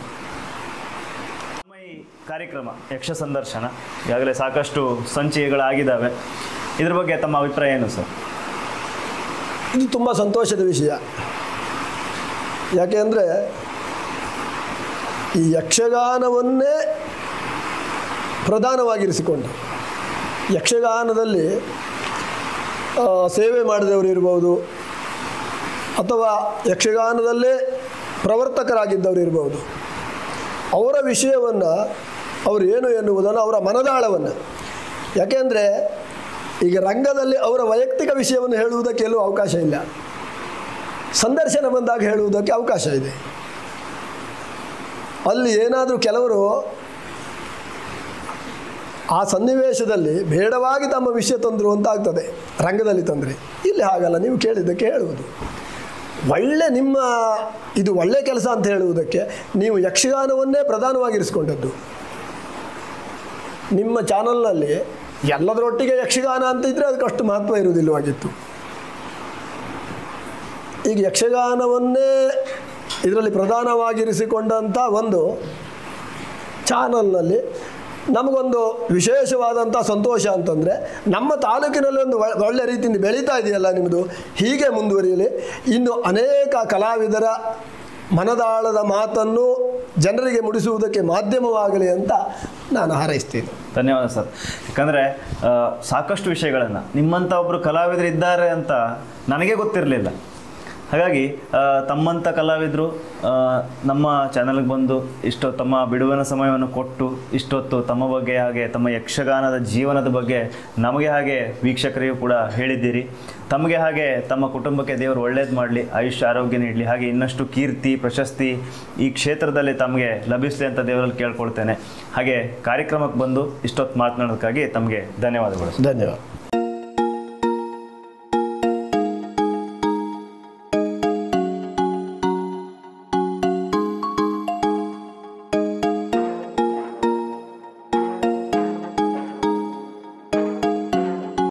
ನಮ್ಮ ಈ ಕಾರ್ಯಕ್ರಮ ಯಕ್ಷ ಸಂದರ್ಶನ ಈಗಾಗಲೇ ಸಾಕಷ್ಟು ಸಂಚಿಕೆಗಳಾಗಿದ್ದಾವೆ ಇದ್ರ ಬಗ್ಗೆ ತಮ್ಮ ಅಭಿಪ್ರಾಯ ಏನು ಸರ್ ಇದು ತುಂಬ ಸಂತೋಷದ ವಿಷಯ ಯಾಕೆ ಅಂದರೆ ಈ ಯಕ್ಷಗಾನವನ್ನೇ ಪ್ರಧಾನವಾಗಿರಿಸಿಕೊಂಡು ಯಕ್ಷಗಾನದಲ್ಲಿ ಆ, ಸೇವೆ ಮಾಡಿದವರು ಇರ್ಬೋದು ಅಥವಾ ಯಕ್ಷಗಾನದಲ್ಲೇ ಪ್ರವರ್ತಕರಾಗಿದ್ದವರು ಇರ್ಬೋದು ಅವರ ವಿಷಯವನ್ನು ಅವರು ಏನು ಎನ್ನುವುದನ್ನು ಅವರ ಮನದಾಳವನ್ನು ಯಾಕೆಂದರೆ ಈಗ ರಂಗದಲ್ಲಿ ಅವರ ವೈಯಕ್ತಿಕ ವಿಷಯವನ್ನು ಹೇಳುವುದಕ್ಕೆ ಎಲ್ಲೂ ಅವಕಾಶ ಇಲ್ಲ ಸಂದರ್ಶನ ಬಂದಾಗ ಹೇಳುವುದಕ್ಕೆ ಅವಕಾಶ ಇದೆ ಅಲ್ಲಿ ಏನಾದರೂ ಕೆಲವರು ಆ ಸನ್ನಿವೇಶದಲ್ಲಿ ಬೇಡವಾಗಿ ತಮ್ಮ ವಿಷಯ ತಂದರು ಅಂತ ಆಗ್ತದೆ ರಂಗದಲ್ಲಿ ತಂದರೆ ಇಲ್ಲಿ ಹಾಗಲ್ಲ ನೀವು ಕೇಳಿದ್ದಕ್ಕೆ ಹೇಳುವುದು ಒಳ್ಳೆ ನಿಮ್ಮ ಇದು ಒಳ್ಳೆ ಕೆಲಸ ಅಂತ ಹೇಳುವುದಕ್ಕೆ ನೀವು ಯಕ್ಷಗಾನವನ್ನೇ ಪ್ರಧಾನವಾಗಿರಿಸಿಕೊಂಡದ್ದು ನಿಮ್ಮ ಚಾನಲ್ನಲ್ಲಿ ಎಲ್ಲದರೊಟ್ಟಿಗೆ ಯಕ್ಷಗಾನ ಅಂತ ಇದ್ದರೆ ಅದಕ್ಕಷ್ಟು ಮಹತ್ವ ಇರುವುದಿಲ್ಲವಾಗಿತ್ತು ಈಗ ಯಕ್ಷಗಾನವನ್ನೇ ಇದರಲ್ಲಿ ಪ್ರಧಾನವಾಗಿರಿಸಿಕೊಂಡಂಥ ಒಂದು ಚಾನಲ್ನಲ್ಲಿ ನಮಗೊಂದು ವಿಶೇಷವಾದಂಥ ಸಂತೋಷ ಅಂತಂದರೆ ನಮ್ಮ ತಾಲೂಕಿನಲ್ಲಿ ಒಂದು ಒ- ಒಳ್ಳೆ ರೀತಿಯಿಂದ ಬೆಳೀತಾ ಇದೆಯಲ್ಲ ನಿಮ್ಮದು ಹೀಗೆ ಮುಂದುವರಿಯಲಿ ಇನ್ನು ಅನೇಕ ಕಲಾವಿದರ ಮನದಾಳದ ಮಾತನ್ನು ಜನರಿಗೆ ಮುಡಿಸುವುದಕ್ಕೆ ಮಾಧ್ಯಮವಾಗಲಿ ಅಂತ ನಾನು ಹಾರೈಸ್ತೀನಿ ಧನ್ಯವಾದ ಸರ್ ಯಾಕಂದರೆ ಸಾಕಷ್ಟು ವಿಷಯಗಳನ್ನು ನಿಮ್ಮಂಥ ಒಬ್ಬರು ಕಲಾವಿದರಿದ್ದಾರೆ ಅಂತ ನನಗೆ ಗೊತ್ತಿರಲಿಲ್ಲ ಹಾಗಾಗಿ ಆ, ತಮ್ಮಂಥ ಕಲಾವಿದರು ಆ, ನಮ್ಮ ಚಾನಲ್ಗೆ ಬಂದು ಇಷ್ಟು ತಮ್ಮ ಬಿಡುವಿನ ಸಮಯವನ್ನು ಕೊಟ್ಟು ಇಷ್ಟೊತ್ತು ತಮ್ಮ ಬಗ್ಗೆ ಹಾಗೆ ತಮ್ಮ ಯಕ್ಷಗಾನದ ಜೀವನದ ಬಗ್ಗೆ ನಮಗೆ ಹಾಗೆ ವೀಕ್ಷಕರಿಗೂ ಕೂಡ ಹೇಳಿದ್ದೀರಿ ತಮಗೆ ಹಾಗೆ ತಮ್ಮ ಕುಟುಂಬಕ್ಕೆ ದೇವರು ಒಳ್ಳೇದು ಮಾಡಲಿ ಆಯುಷ್ಯ ಆರೋಗ್ಯ ನೀಡಲಿ ಹಾಗೆ ಇನ್ನಷ್ಟು ಕೀರ್ತಿ ಪ್ರಶಸ್ತಿ ಈ ಕ್ಷೇತ್ರದಲ್ಲಿ ತಮಗೆ ಲಭಿಸಲಿ ಅಂತ ದೇವರಲ್ಲಿ ಕೇಳ್ಕೊಳ್ತೇನೆ ಹಾಗೆ ಕಾರ್ಯಕ್ರಮಕ್ಕೆ ಬಂದು ಇಷ್ಟೊತ್ತು ಮಾತನಾಡೋದಕ್ಕಾಗಿ ತಮಗೆ ಧನ್ಯವಾದಗಳು ಧನ್ಯವಾದ